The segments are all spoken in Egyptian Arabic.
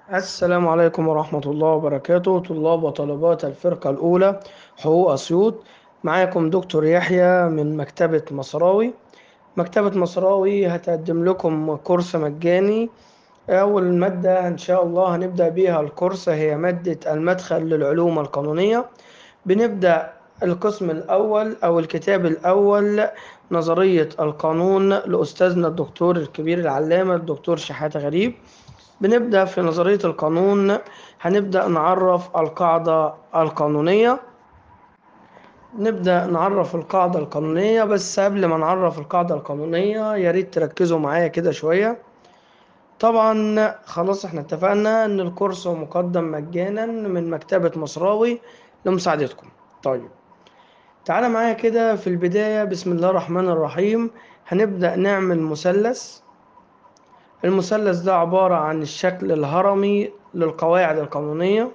السلام عليكم ورحمة الله وبركاته طلاب وطالبات الفرقة الأولى حقوق أسيوط معاكم دكتور يحيى من مكتبة مصراوي مكتبة مصراوي هتقدم لكم كورس مجاني أول مادة إن شاء الله هنبدأ بيها الكورس هي مادة المدخل للعلوم القانونية بنبدأ القسم الأول أو الكتاب الأول نظرية القانون لأستاذنا الدكتور الكبير العلامة الدكتور شحاتة غريب بنبدأ في نظرية القانون هنبدأ نعرف القاعدة القانونية نبدأ نعرف القاعدة القانونية بس قبل ما نعرف القاعدة القانونية يا ريت تركزوا معايا كده شوية طبعا خلاص احنا اتفقنا ان الكورس مقدم مجانا من مكتبة مصراوي لمساعدتكم طيب تعالى معايا كده في البداية بسم الله الرحمن الرحيم هنبدأ نعمل مثلث المثلث ده عبارة عن الشكل الهرمي للقواعد القانونية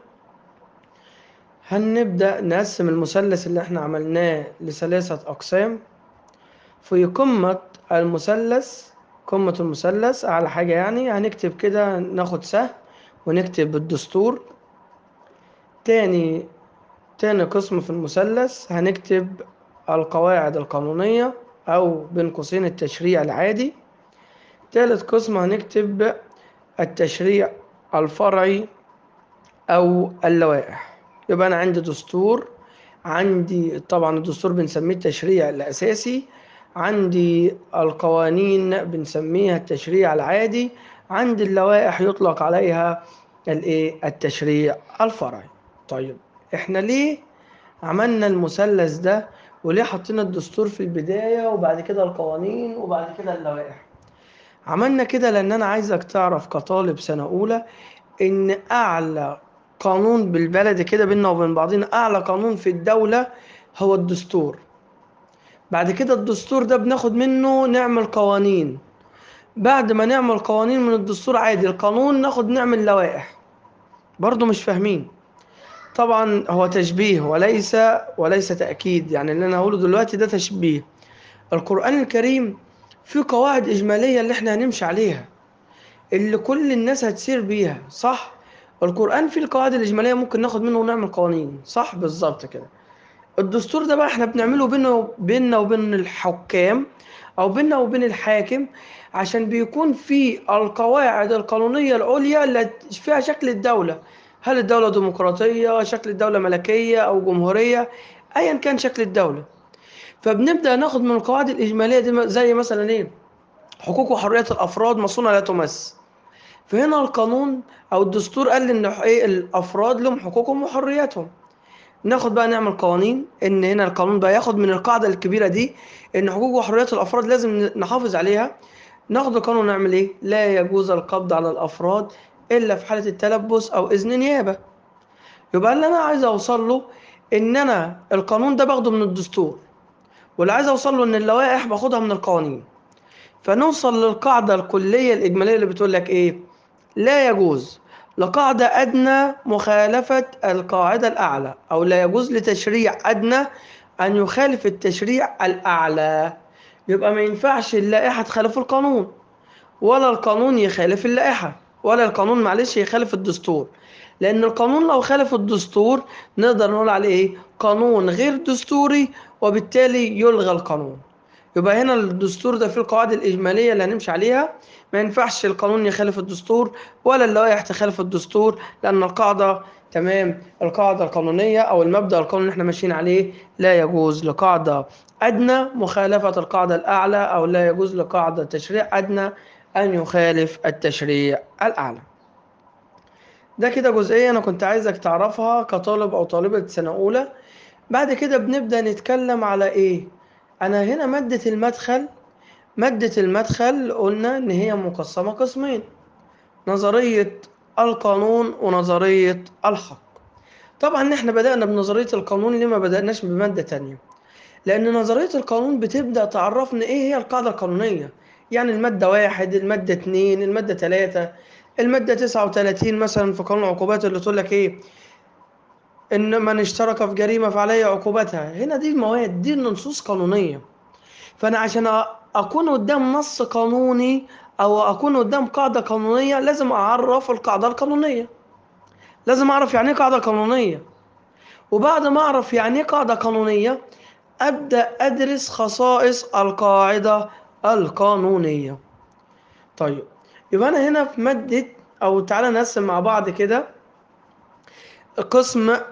هنبدأ نقسم المثلث اللي احنا عملناه لثلاثة أقسام في قمة المثلث قمة المثلث أعلى حاجة يعني هنكتب كده ناخد سهم ونكتب الدستور تاني تاني قسم في المثلث هنكتب القواعد القانونية أو بين قوسين التشريع العادي تالت قسم هنكتب التشريع الفرعي أو اللوائح يبقى أنا عندي دستور عندي طبعا الدستور بنسميه التشريع الأساسي عندي القوانين بنسميها التشريع العادي عندي اللوائح يطلق عليها الايه التشريع الفرعي طيب احنا ليه عملنا المثلث ده وليه حطينا الدستور في البداية وبعد كده القوانين وبعد كده اللوائح عملنا كده لان انا عايزك تعرف كطالب سنة اولى ان اعلى قانون بالبلد كده بينا وبين بعضنا اعلى قانون في الدولة هو الدستور بعد كده الدستور ده بناخد منه نعمل قوانين بعد ما نعمل قوانين من الدستور عادي القانون ناخد نعمل لوائح برضو مش فاهمين طبعا هو تشبيه وليس وليس تأكيد يعني اللي انا هقوله دلوقتي ده تشبيه القرآن الكريم في قواعد إجمالية اللي احنا هنمشي عليها اللي كل الناس هتسير بيها صح القرآن فيه القواعد الإجمالية ممكن ناخد منه ونعمل قوانين صح بالظبط كده الدستور ده بقى احنا بنعمله بينه بيننا وبين الحكام أو بيننا وبين الحاكم عشان بيكون في القواعد القانونية العليا اللي فيها شكل الدولة هل الدولة ديمقراطية شكل الدولة ملكية أو جمهورية أيا كان شكل الدولة فبنبدا ناخد من القواعد الاجماليه دي زي مثلا ايه حقوق وحريات الافراد مصونه لا تمس فهنا القانون او الدستور قال ان ايه الافراد لهم حقوقهم وحرياتهم ناخد بقى نعمل قوانين ان هنا القانون بقى ياخد من القاعده الكبيره دي ان حقوق وحريات الافراد لازم نحافظ عليها ناخد القانون نعمل ايه لا يجوز القبض على الافراد الا في حاله التلبس او اذن نيابه يبقى اللي انا عايز اوصل له ان انا القانون ده باخده من الدستور واللي عايز اوصل له ان اللوائح باخدها من القوانين فنوصل للقاعدة الكلية الإجمالية اللي بتقول لك إيه لا يجوز لقاعدة أدنى مخالفة القاعدة الأعلى أو لا يجوز لتشريع أدنى أن يخالف التشريع الأعلى يبقى ما ينفعش اللائحة تخالف القانون ولا القانون يخالف اللائحة ولا القانون معلش يخالف الدستور لأن القانون لو خالف الدستور نقدر نقول عليه إيه قانون غير دستوري وبالتالي يلغى القانون يبقى هنا الدستور ده فيه القواعد الإجمالية اللي هنمشي عليها ما ينفعش القانون يخالف الدستور ولا اللوائح تخالف الدستور لأن القاعدة تمام القاعدة القانونية أو المبدأ القانوني اللي احنا ماشيين عليه لا يجوز لقاعدة أدنى مخالفة القاعدة الأعلى أو لا يجوز لقاعدة تشريع أدنى أن يخالف التشريع الأعلى ده كده جزئية أنا كنت عايزك تعرفها كطالب أو طالبة سنة أولى بعد كده بنبدأ نتكلم على إيه أنا هنا مادة المدخل مادة المدخل قلنا إن هي مقسمة قسمين نظرية القانون ونظرية الحق طبعا احنا بدأنا بنظرية القانون ليه ما بدأناش بمادة تانية لأن نظرية القانون بتبدأ تعرفنا إيه هي القاعدة القانونية يعني المادة واحد المادة اتنين المادة تلاتة المادة تسعة وتلاتين مثلا في قانون العقوبات اللي تقول لك إيه إن من اشترك في جريمة فعليه عقوبتها هنا دي المواد دي النصوص قانونية فأنا عشان أكون قدام نص قانوني أو أكون قدام قاعدة قانونية لازم أعرف القاعدة القانونية لازم أعرف يعني إيه قاعدة قانونية وبعد ما أعرف يعني إيه قاعدة قانونية أبدأ أدرس خصائص القاعدة القانونية طيب يبقى أنا هنا في مادة أو تعالى نقسم مع بعض كده قسم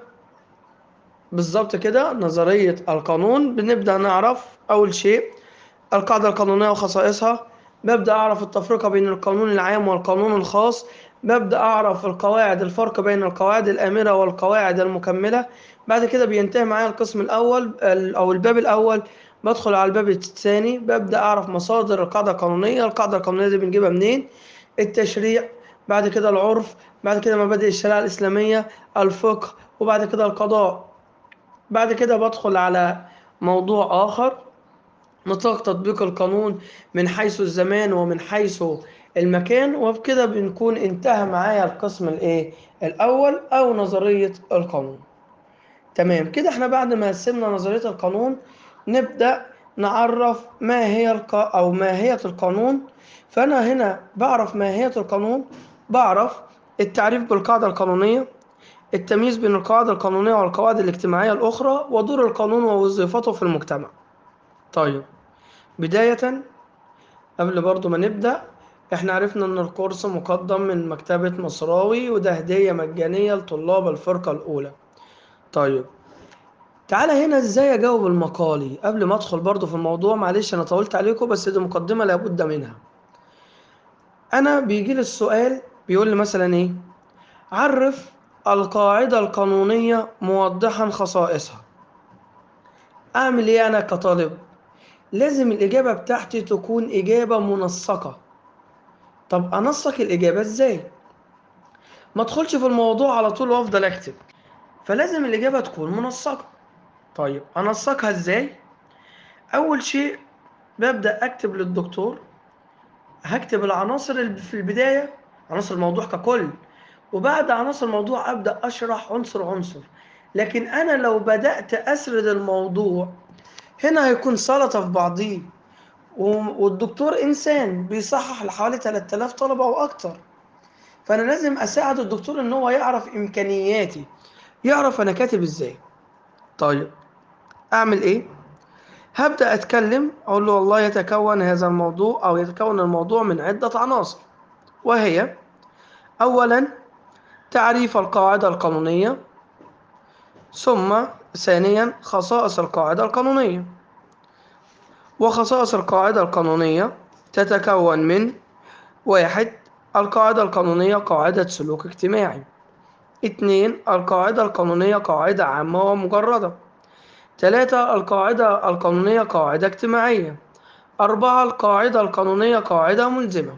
بالظبط كده نظرية القانون بنبدأ نعرف أول شيء القاعدة القانونية وخصائصها ببدأ أعرف التفرقة بين القانون العام والقانون الخاص ببدأ أعرف القواعد الفرق بين القواعد الآمرة والقواعد المكملة بعد كده بينتهي معايا القسم الأول أو الباب الأول بدخل على الباب الثاني ببدأ أعرف مصادر القاعدة القانونية القاعدة القانونية دي بنجيبها منين التشريع بعد كده العرف بعد كده مبادئ الشريعة الإسلامية الفقه وبعد كده القضاء بعد كده بدخل على موضوع آخر نطاق تطبيق القانون من حيث الزمان ومن حيث المكان وبكده بنكون انتهى معايا القسم الايه الاول او نظريه القانون تمام كده احنا بعد ما قسمنا نظريه القانون نبدا نعرف ما هي الق... او ماهيه القانون فانا هنا بعرف ماهيه القانون بعرف التعريف بالقاعده القانونيه التمييز بين القواعد القانونيه والقواعد الاجتماعيه الاخرى ودور القانون ووظيفته في المجتمع طيب بدايه قبل برضو ما نبدا احنا عرفنا ان الكورس مقدم من مكتبة مصراوي وده هدية مجانية لطلاب الفرقة الأولى طيب تعالى هنا ازاي اجاوب المقالي قبل ما ادخل برضو في الموضوع معلش انا طولت عليكم بس دي مقدمة لابد منها انا بيجي لي السؤال بيقول لي مثلا ايه عرف القاعدة القانونية موضحا خصائصها اعمل ايه انا كطالب لازم الاجابة بتاعتي تكون اجابة منسقة طب انسق الاجابه ازاي ما ادخلش في الموضوع على طول وافضل اكتب فلازم الاجابه تكون منسقه طيب انسقها ازاي اول شيء ببدا اكتب للدكتور هكتب العناصر اللي في البدايه عناصر الموضوع ككل وبعد عناصر الموضوع ابدا اشرح عنصر عنصر لكن انا لو بدات اسرد الموضوع هنا هيكون سلطه في بعضيه والدكتور انسان بيصحح لحوالي 3000 طلبه او اكتر فانا لازم اساعد الدكتور ان هو يعرف امكانياتي يعرف انا كاتب ازاي طيب اعمل ايه هبدا اتكلم اقول له والله يتكون هذا الموضوع او يتكون الموضوع من عده عناصر وهي اولا تعريف القاعده القانونيه ثم ثانيا خصائص القاعده القانونيه وخصائص القاعدة القانونية تتكون من واحد القاعدة القانونية قاعدة سلوك اجتماعي اثنين القاعدة القانونية قاعدة عامة ومجردة ثلاثة القاعدة القانونية قاعدة اجتماعية أربعة القاعدة القانونية قاعدة ملزمة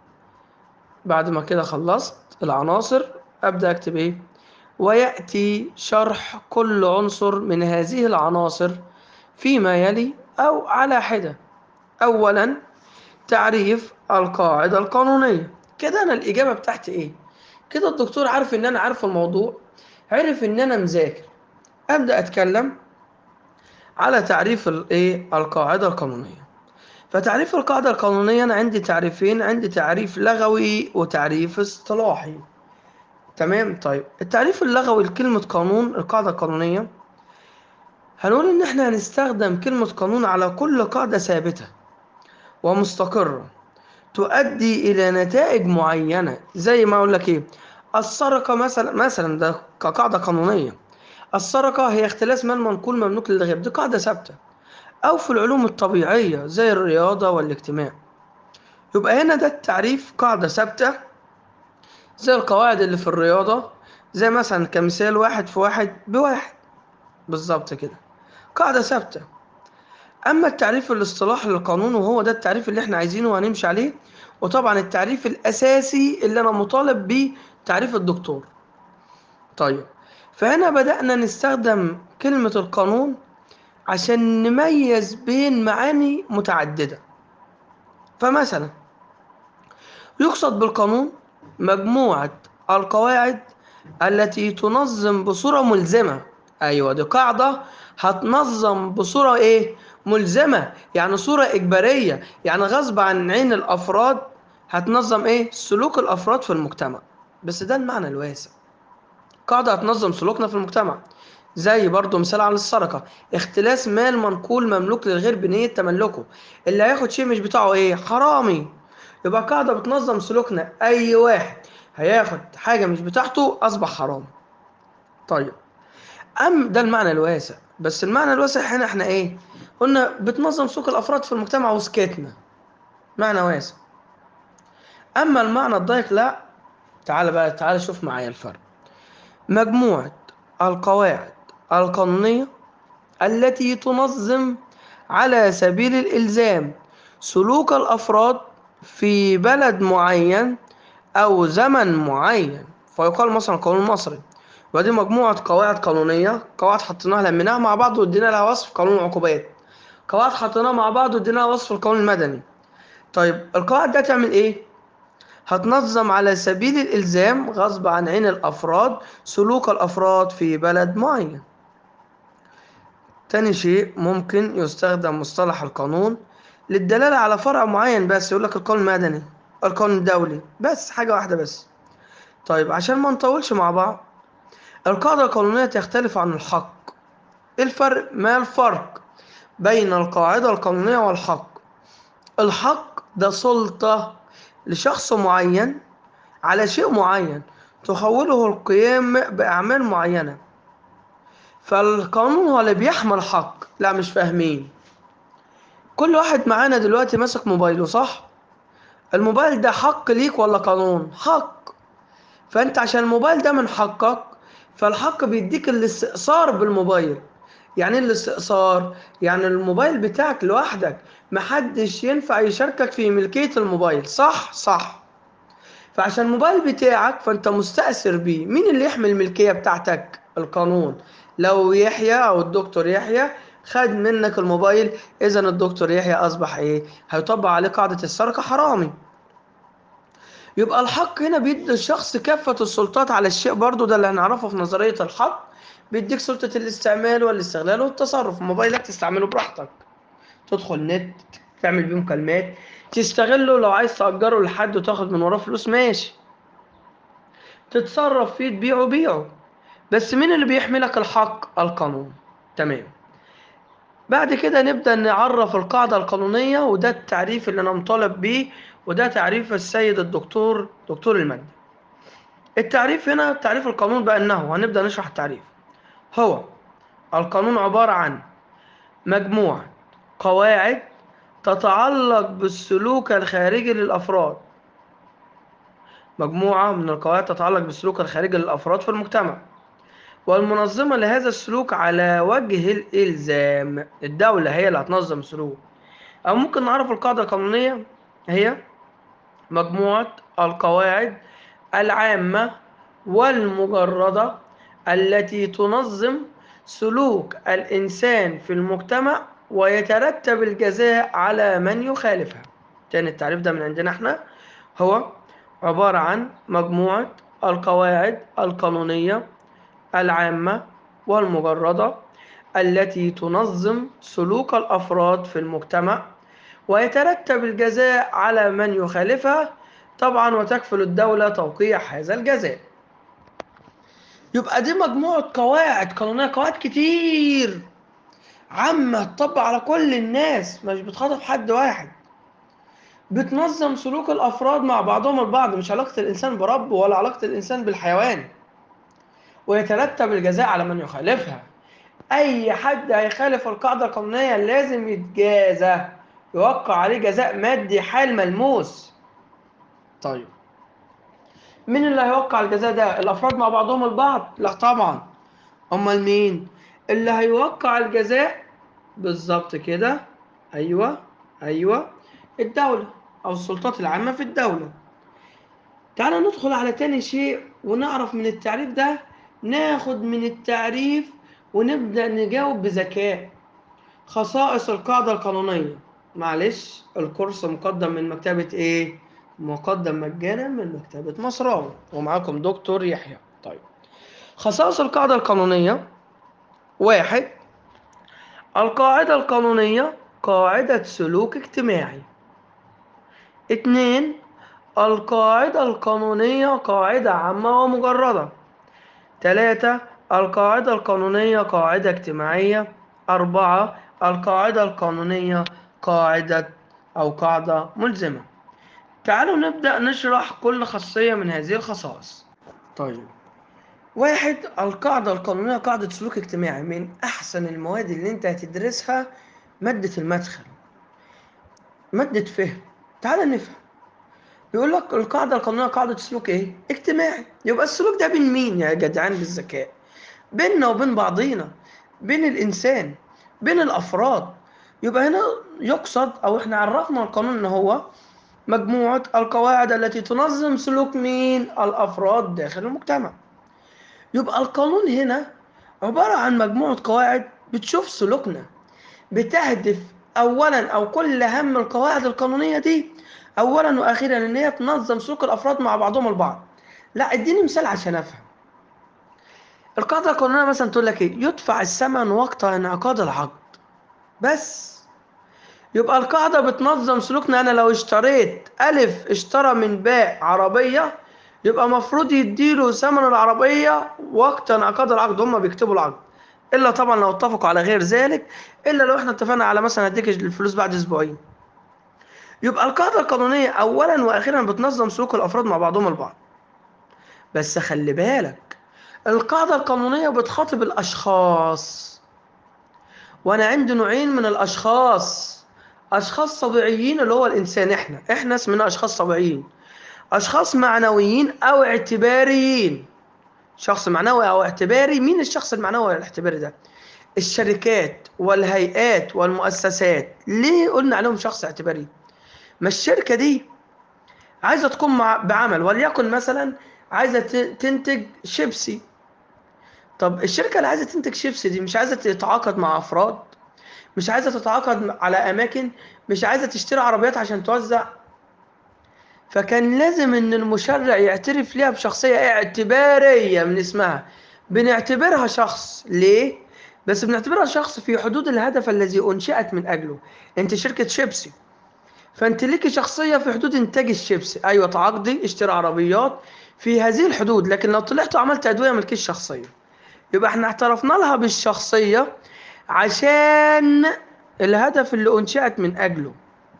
بعد ما كده خلصت العناصر أبدأ أكتب إيه ويأتي شرح كل عنصر من هذه العناصر فيما يلي أو على حدة أولا تعريف القاعدة القانونية كده أنا الإجابة بتاعتي إيه كده الدكتور عارف إن أنا عارف الموضوع عرف إن أنا مذاكر أبدأ أتكلم على تعريف الإيه القاعدة القانونية فتعريف القاعدة القانونية أنا عندي تعريفين عندي تعريف لغوي وتعريف اصطلاحي تمام طيب التعريف اللغوي لكلمة قانون القاعدة القانونية هنقول إن إحنا هنستخدم كلمة قانون على كل قاعدة ثابتة ومستقرة تؤدي إلى نتائج معينة زي ما أقول لك إيه السرقة مثلا مثلا ده كقاعدة قانونية السرقة هي اختلاس مال منقول مملوك للغير دي قاعدة ثابتة أو في العلوم الطبيعية زي الرياضة والاجتماع يبقى هنا ده التعريف قاعدة ثابتة زي القواعد اللي في الرياضة زي مثلا كمثال واحد في واحد بواحد بالظبط كده قاعدة ثابتة أما التعريف الاصطلاحي للقانون وهو ده التعريف اللي احنا عايزينه وهنمشي عليه وطبعا التعريف الأساسي اللي أنا مطالب بيه تعريف الدكتور طيب فهنا بدأنا نستخدم كلمة القانون عشان نميز بين معاني متعددة فمثلا يقصد بالقانون مجموعة القواعد التي تنظم بصورة ملزمة أيوة دي قاعدة هتنظم بصورة إيه؟ ملزمة يعني صورة إجبارية يعني غصب عن عين الأفراد هتنظم ايه سلوك الافراد في المجتمع بس ده المعنى الواسع قاعدة هتنظم سلوكنا في المجتمع زي برضو مثال على السرقة اختلاس مال منقول مملوك للغير بنية تملكه اللي هياخد شيء مش بتاعه ايه حرامي يبقى قاعدة بتنظم سلوكنا اي واحد هياخد حاجة مش بتاعته اصبح حرام طيب ام ده المعنى الواسع بس المعنى الواسع هنا احنا ايه قلنا بتنظم سلوك الافراد في المجتمع وسكتنا معنى واسع اما المعنى الضيق لا تعال بقى تعال شوف معايا الفرق مجموعة القواعد القانونية التي تنظم على سبيل الإلزام سلوك الأفراد في بلد معين أو زمن معين فيقال مثلا القانون المصري ودي مجموعة قواعد قانونية قواعد حطيناها لميناها مع بعض وادينا لها وصف قانون العقوبات قواعد حطيناها مع بعض وادينا لها وصف القانون المدني طيب القواعد دي هتعمل ايه؟ هتنظم على سبيل الإلزام غصب عن عين الأفراد سلوك الأفراد في بلد معين تاني شيء ممكن يستخدم مصطلح القانون للدلالة على فرع معين بس يقول لك القانون المدني القانون الدولي بس حاجة واحدة بس طيب عشان ما نطولش مع بعض القاعدة القانونية تختلف عن الحق إيه الفرق ما الفرق بين القاعدة القانونية والحق الحق ده سلطة لشخص معين على شيء معين تخوله القيام بأعمال معينة فالقانون هو اللي بيحمل حق لا مش فاهمين كل واحد معانا دلوقتي ماسك موبايله صح الموبايل ده حق ليك ولا قانون حق فانت عشان الموبايل ده من حقك فالحق بيديك الاستئثار بالموبايل يعني ايه الاستئثار يعني الموبايل بتاعك لوحدك محدش ينفع يشاركك في ملكية الموبايل صح صح فعشان الموبايل بتاعك فانت مستأثر بيه مين اللي يحمل الملكية بتاعتك القانون لو يحيى او الدكتور يحيى خد منك الموبايل اذا الدكتور يحيى اصبح ايه هيطبق عليه قاعدة السرقة حرامي يبقى الحق هنا بيدي الشخص كافة السلطات على الشيء برضو ده اللي هنعرفه في نظرية الحق بيديك سلطة الاستعمال والاستغلال والتصرف موبايلك تستعمله براحتك تدخل نت تعمل بيه مكالمات تستغله لو عايز تأجره لحد وتاخد من وراه فلوس ماشي تتصرف فيه تبيعه بيعه بس مين اللي بيحملك الحق القانون تمام بعد كده نبدأ نعرف القاعدة القانونية وده التعريف اللي أنا مطالب بيه وده تعريف السيد الدكتور دكتور المادة التعريف هنا تعريف القانون بأنه هنبدأ نشرح التعريف هو القانون عبارة عن مجموعة قواعد تتعلق بالسلوك الخارجي للأفراد مجموعة من القواعد تتعلق بالسلوك الخارجي للأفراد في المجتمع والمنظمة لهذا السلوك على وجه الإلزام الدولة هي اللي هتنظم السلوك أو ممكن نعرف القاعدة القانونية هي مجموعة القواعد العامة والمجردة التي تنظم سلوك الإنسان في المجتمع ويترتب الجزاء على من يخالفها تاني التعريف ده من عندنا احنا هو عبارة عن مجموعة القواعد القانونية العامة والمجردة التي تنظم سلوك الأفراد في المجتمع ويترتب الجزاء على من يخالفها طبعا وتكفل الدولة توقيع هذا الجزاء يبقى دي مجموعة قواعد قانونية قواعد كتير عامة تطبق على كل الناس مش بتخاطب حد واحد بتنظم سلوك الأفراد مع بعضهم البعض مش علاقة الإنسان بربه ولا علاقة الإنسان بالحيوان ويترتب الجزاء على من يخالفها أي حد هيخالف القاعدة القانونية لازم يتجازى يوقع عليه جزاء مادي حال ملموس طيب مين اللي هيوقع الجزاء ده الافراد مع بعضهم البعض لا طبعا امال مين اللي هيوقع الجزاء بالظبط كده ايوه ايوه الدوله او السلطات العامه في الدوله تعال ندخل على تاني شيء ونعرف من التعريف ده ناخد من التعريف ونبدا نجاوب بذكاء خصائص القاعده القانونيه معلش الكورس مقدم من مكتبه ايه مقدم مجانا من مكتبة مصراوي ومعاكم دكتور يحيى طيب خصائص القاعدة القانونية واحد القاعدة القانونية قاعدة سلوك اجتماعي اتنين القاعدة القانونية قاعدة عامة ومجردة ثلاثة القاعدة القانونية قاعدة اجتماعية أربعة القاعدة القانونية قاعدة أو قاعدة ملزمة تعالوا نبدأ نشرح كل خاصية من هذه الخصائص طيب واحد القاعدة القانونية قاعدة سلوك اجتماعي من أحسن المواد اللي أنت هتدرسها مادة المدخل مادة فهم تعال نفهم بيقول لك القاعدة القانونية قاعدة سلوك إيه؟ اجتماعي يبقى السلوك ده بين مين يا جدعان بالذكاء؟ بيننا وبين بعضينا بين الإنسان بين الأفراد يبقى هنا يقصد أو إحنا عرفنا القانون إن هو مجموعة القواعد التي تنظم سلوك مين؟ الأفراد داخل المجتمع يبقى القانون هنا عبارة عن مجموعة قواعد بتشوف سلوكنا بتهدف أولا أو كل هم القواعد القانونية دي أولا وأخيرا إن هي تنظم سلوك الأفراد مع بعضهم البعض لا اديني مثال عشان أفهم القاعدة القانونية مثلا تقول لك إيه يدفع الثمن وقت انعقاد العقد بس يبقى القاعدة بتنظم سلوكنا أنا لو اشتريت ألف اشترى من باء عربية يبقى مفروض يديله ثمن العربية وقت انعقاد العقد هما بيكتبوا العقد إلا طبعا لو اتفقوا على غير ذلك إلا لو احنا اتفقنا على مثلا هديك الفلوس بعد أسبوعين يبقى القاعدة القانونية أولا وأخيرا بتنظم سلوك الأفراد مع بعضهم البعض بس خلي بالك القاعدة القانونية بتخاطب الأشخاص وأنا عندي نوعين من الأشخاص أشخاص طبيعيين اللي هو الإنسان إحنا إحنا اسمنا أشخاص طبيعيين أشخاص معنويين أو اعتباريين شخص معنوي أو اعتباري مين الشخص المعنوي والاعتباري ده الشركات والهيئات والمؤسسات ليه قلنا عليهم شخص اعتباري ما الشركة دي عايزة تقوم مع بعمل وليكن مثلا عايزة تنتج شيبسي طب الشركة اللي عايزة تنتج شيبسي دي مش عايزة تتعاقد مع أفراد مش عايزة تتعاقد على أماكن مش عايزة تشتري عربيات عشان توزع فكان لازم إن المشرع يعترف ليها بشخصية اعتبارية من اسمها بنعتبرها شخص ليه؟ بس بنعتبرها شخص في حدود الهدف الذي أنشأت من أجله أنت شركة شيبسي فأنت ليكي شخصية في حدود إنتاج الشيبسي أيوة تعاقدي اشتري عربيات في هذه الحدود لكن لو طلعت وعملت أدوية ملكيش شخصية يبقى احنا اعترفنا لها بالشخصية عشان الهدف اللي أنشأت من أجله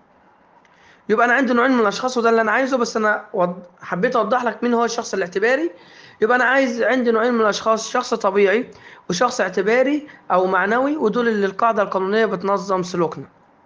يبقى أنا عندي نوعين من الأشخاص وده اللي أنا عايزه بس أنا حبيت أوضح لك مين هو الشخص الاعتباري يبقى أنا عايز عندي نوعين من الأشخاص شخص طبيعي وشخص اعتباري أو معنوي ودول اللي القاعدة القانونية بتنظم سلوكنا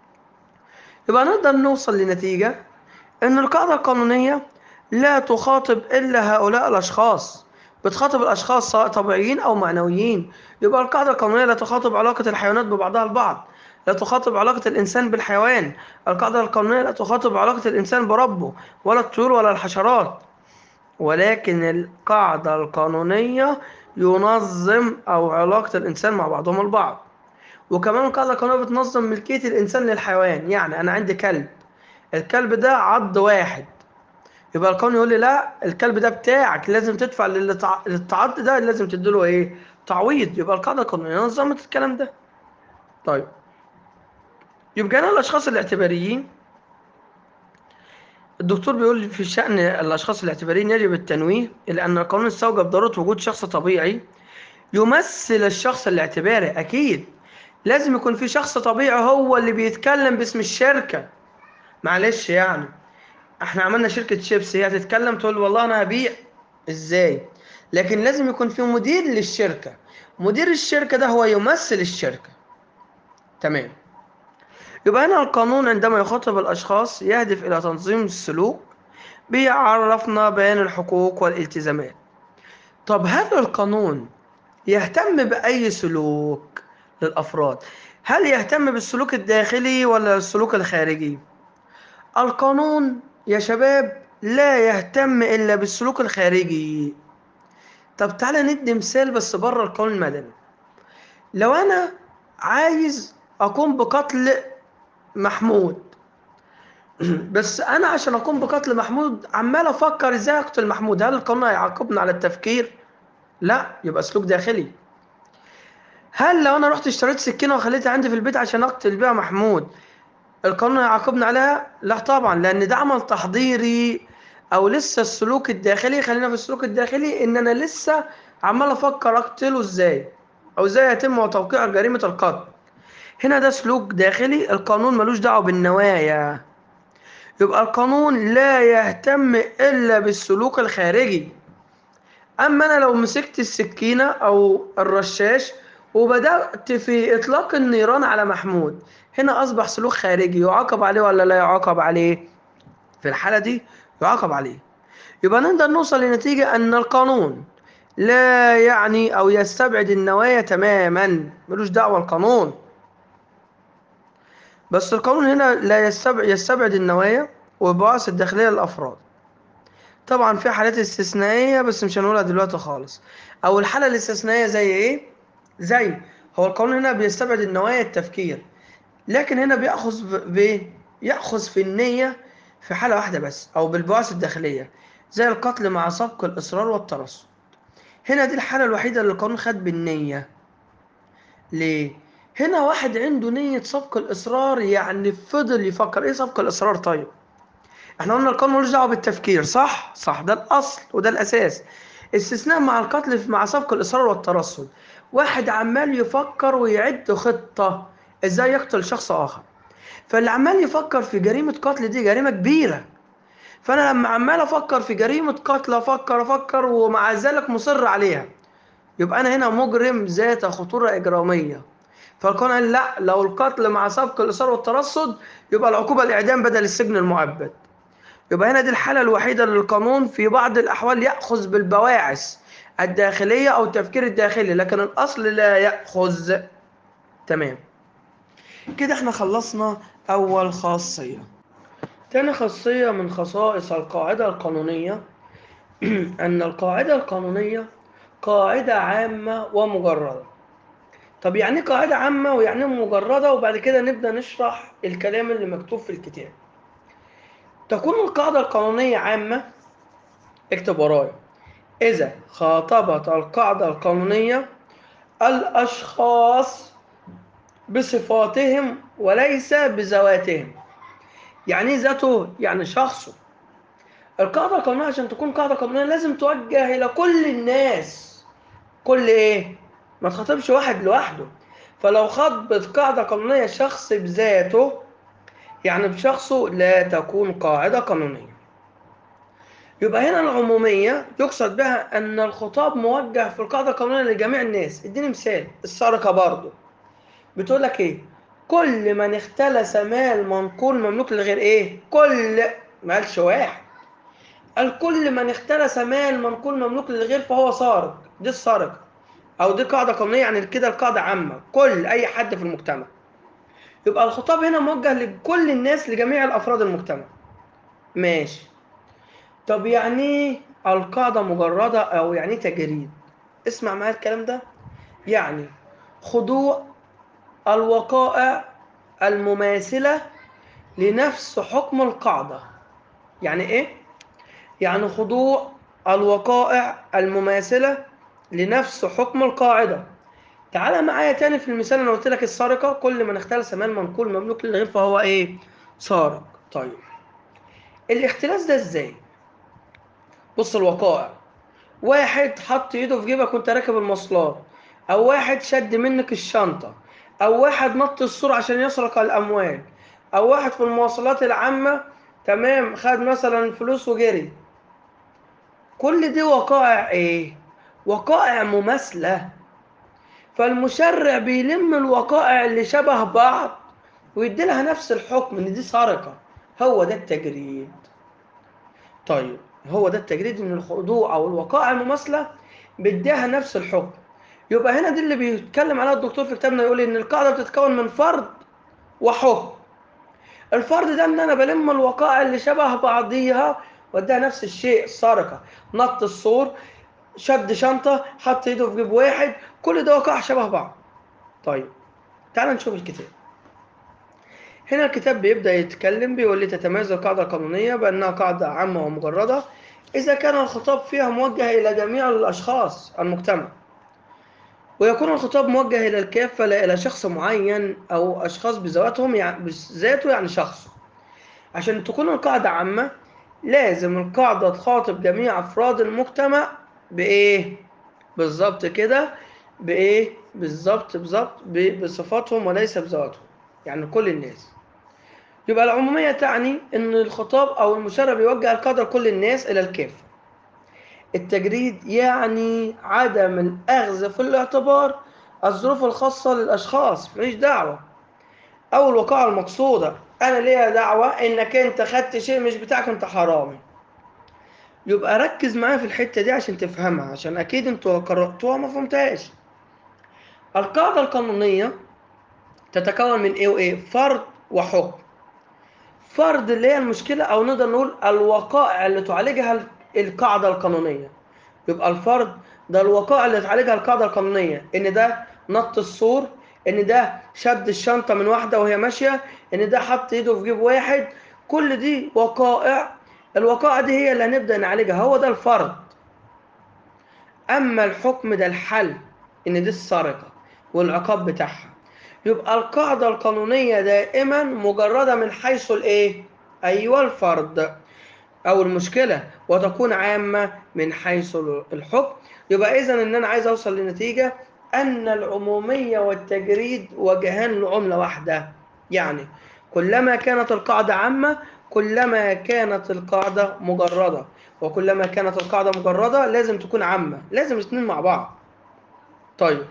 يبقى نقدر نوصل لنتيجة إن القاعدة القانونية لا تخاطب إلا هؤلاء الأشخاص بتخاطب الأشخاص سواء طبيعيين أو معنويين يبقى القاعدة القانونية لا تخاطب علاقة الحيوانات ببعضها البعض لا تخاطب علاقة الإنسان بالحيوان القاعدة القانونية لا تخاطب علاقة الإنسان بربه ولا الطيور ولا الحشرات ولكن القاعدة القانونية ينظم أو علاقة الإنسان مع بعضهم البعض وكمان القاعدة القانونية بتنظم ملكية الإنسان للحيوان يعني أنا عندي كلب الكلب ده عض واحد يبقى القانون يقول لي لا الكلب ده بتاعك لازم تدفع للتعض ده لازم تديله ايه تعويض يبقى القاعده القانونيه نظمت الكلام ده طيب يبقى انا الاشخاص الاعتباريين الدكتور بيقول في شأن الأشخاص الاعتباريين يجب التنويه إلى أن القانون استوجب ضرورة وجود شخص طبيعي يمثل الشخص الاعتباري أكيد لازم يكون في شخص طبيعي هو اللي بيتكلم باسم الشركة معلش يعني احنا عملنا شركة شيبسي هي هتتكلم تقول والله انا هبيع ازاي لكن لازم يكون في مدير للشركة مدير الشركة ده هو يمثل الشركة تمام يبقى هنا القانون عندما يخاطب الأشخاص يهدف إلى تنظيم السلوك بيعرفنا بيان الحقوق والالتزامات طب هل القانون يهتم بأي سلوك للأفراد هل يهتم بالسلوك الداخلي ولا السلوك الخارجي القانون يا شباب لا يهتم إلا بالسلوك الخارجي طب تعالى ندي مثال بس بره القانون المدني لو أنا عايز أقوم بقتل محمود بس أنا عشان أقوم بقتل محمود عمال أفكر إزاي أقتل محمود هل القانون هيعاقبنا على التفكير؟ لا يبقى سلوك داخلي هل لو أنا رحت اشتريت سكينة وخليتها عندي في البيت عشان أقتل بيها محمود القانون هيعاقبنا عليها؟ لا طبعا لأن ده عمل تحضيري او لسه السلوك الداخلي خلينا في السلوك الداخلي ان انا لسه عمال افكر اقتله ازاي او ازاي يتم توقيع جريمة القتل هنا ده سلوك داخلي القانون ملوش دعوة بالنوايا يبقى القانون لا يهتم الا بالسلوك الخارجي اما انا لو مسكت السكينة او الرشاش وبدأت في اطلاق النيران على محمود هنا اصبح سلوك خارجي يعاقب عليه ولا لا يعاقب عليه في الحالة دي يعاقب عليه يبقى نقدر نوصل لنتيجة ان القانون لا يعني او يستبعد النوايا تماما ملوش دعوة القانون بس القانون هنا لا يستبعد, يستبعد النوايا والبعث الداخلية للأفراد طبعا في حالات استثنائية بس مش هنقولها دلوقتي خالص أو الحالة الاستثنائية زي إيه؟ زي هو القانون هنا بيستبعد النوايا التفكير لكن هنا بيأخذ ب يأخذ في النية في حالة واحدة بس أو بالبعث الداخلية زي القتل مع سبق الإصرار والترصد هنا دي الحالة الوحيدة اللي القانون خد بالنية ليه؟ هنا واحد عنده نية سبق الإصرار يعني فضل يفكر إيه سبق الإصرار طيب؟ احنا قلنا القانون ملوش دعوة بالتفكير صح؟ صح ده الأصل وده الأساس استثناء مع القتل مع سبق الإصرار والترصد واحد عمال يفكر ويعد خطة إزاي يقتل شخص آخر فاللي عمال يفكر في جريمة قتل دي جريمة كبيرة فأنا لما عمال أفكر في جريمة قتل أفكر أفكر ومع ذلك مصر عليها يبقى أنا هنا مجرم ذات خطورة إجرامية فالقانون قال لا لو القتل مع سبق الإصرار والترصد يبقى العقوبة الإعدام بدل السجن المؤبد يبقى هنا دي الحالة الوحيدة للقانون في بعض الأحوال يأخذ بالبواعث الداخلية أو التفكير الداخلي لكن الأصل لا يأخذ تمام كده احنا خلصنا أول خاصية تاني خاصية من خصائص القاعدة القانونية أن القاعدة القانونية قاعدة عامة ومجردة طب يعني ايه قاعدة عامة ويعني مجردة وبعد كده نبدأ نشرح الكلام اللي مكتوب في الكتاب تكون القاعدة القانونية عامة اكتب ورايا إذا خاطبت القاعدة القانونية الأشخاص بصفاتهم وليس بذواتهم يعني ايه ذاته؟ يعني شخصه القاعدة القانونية عشان تكون قاعدة قانونية لازم توجه إلى كل الناس كل إيه؟ ما تخاطبش واحد لوحده فلو خاطبت قاعدة قانونية شخص بذاته يعني بشخصه لا تكون قاعدة قانونية يبقى هنا العمومية يقصد بها أن الخطاب موجه في القاعدة القانونية لجميع الناس اديني مثال السرقة برضه بتقول لك إيه كل من اختلس مال منقول مملوك لغير إيه كل ما قالش واحد قال كل من اختلس مال منقول مملوك للغير فهو سارق دي السرقة أو دي قاعدة قانونية يعني كده القاعدة عامة كل أي حد في المجتمع يبقى الخطاب هنا موجه لكل الناس لجميع الافراد المجتمع ماشي طب يعني ايه القاعدة مجردة او يعني تجريد اسمع معايا الكلام ده يعني خضوع الوقائع المماثلة لنفس حكم القاعدة يعني ايه يعني خضوع الوقائع المماثلة لنفس حكم القاعدة تعالى معايا تاني في المثال انا قلت لك السرقه كل من اختلس مال منقول مملوك للغير فهو ايه سارق طيب الاختلاس ده ازاي بص الوقائع واحد حط ايده في جيبك وانت راكب المواصلات او واحد شد منك الشنطه او واحد نط السور عشان يسرق الاموال او واحد في المواصلات العامه تمام خد مثلا فلوس وجري كل دي وقائع ايه وقائع مماثله فالمشرع بيلم الوقائع اللي شبه بعض ويدي لها نفس الحكم ان دي سرقه هو ده التجريد طيب هو ده التجريد ان الخضوع او الوقائع المماثله بيديها نفس الحكم يبقى هنا دي اللي بيتكلم عليها الدكتور في كتابنا يقول ان القاعده بتتكون من فرد وحكم الفرد ده ان انا بلم الوقائع اللي شبه بعضيها واديها نفس الشيء السرقه نط السور شد شنطه حط ايده في جيب واحد كل ده وقائع شبه بعض طيب تعال نشوف الكتاب هنا الكتاب بيبدأ يتكلم بيقول لي تتميز القاعدة القانونية بأنها قاعدة عامة ومجردة إذا كان الخطاب فيها موجه إلى جميع الأشخاص المجتمع ويكون الخطاب موجه إلى الكافة لا إلى شخص معين أو أشخاص بذواتهم يعني بذاته يعني شخص عشان تكون القاعدة عامة لازم القاعدة تخاطب جميع أفراد المجتمع بإيه؟ بالظبط كده بإيه؟ بالظبط بالظبط ب- بصفاتهم وليس بذواتهم يعني كل الناس يبقى العمومية تعني إن الخطاب أو المشرع بيوجه القاعدة لكل الناس إلى الكافة التجريد يعني عدم الأخذ في الاعتبار الظروف الخاصة للأشخاص ماليش دعوة أو الوقائع المقصودة أنا ليا دعوة إنك أنت خدت شيء مش بتاعك أنت حرامي يبقى ركز معايا في الحتة دي عشان تفهمها عشان أكيد أنتوا قرأتوها ما فهمتهاش القاعدة القانونية تتكون من إيه وإيه؟ فرد وحكم فرد اللي هي المشكلة أو نقدر نقول الوقائع اللي تعالجها القاعدة القانونية يبقى الفرد ده الوقائع اللي تعالجها القاعدة القانونية إن ده نط السور إن ده شد الشنطة من واحدة وهي ماشية إن ده حط إيده في جيب واحد كل دي وقائع الوقائع دي هي اللي هنبدأ نعالجها هو ده الفرد أما الحكم ده الحل إن دي السرقة والعقاب بتاعها يبقى القاعدة القانونية دائما مجردة من حيث الإيه؟ أيوة الفرد أو المشكلة وتكون عامة من حيث الحكم يبقى إذا إن أنا عايز أوصل لنتيجة أن العمومية والتجريد وجهان لعملة واحدة يعني كلما كانت القاعدة عامة كلما كانت القاعدة مجردة وكلما كانت القاعدة مجردة لازم تكون عامة لازم الاثنين مع بعض طيب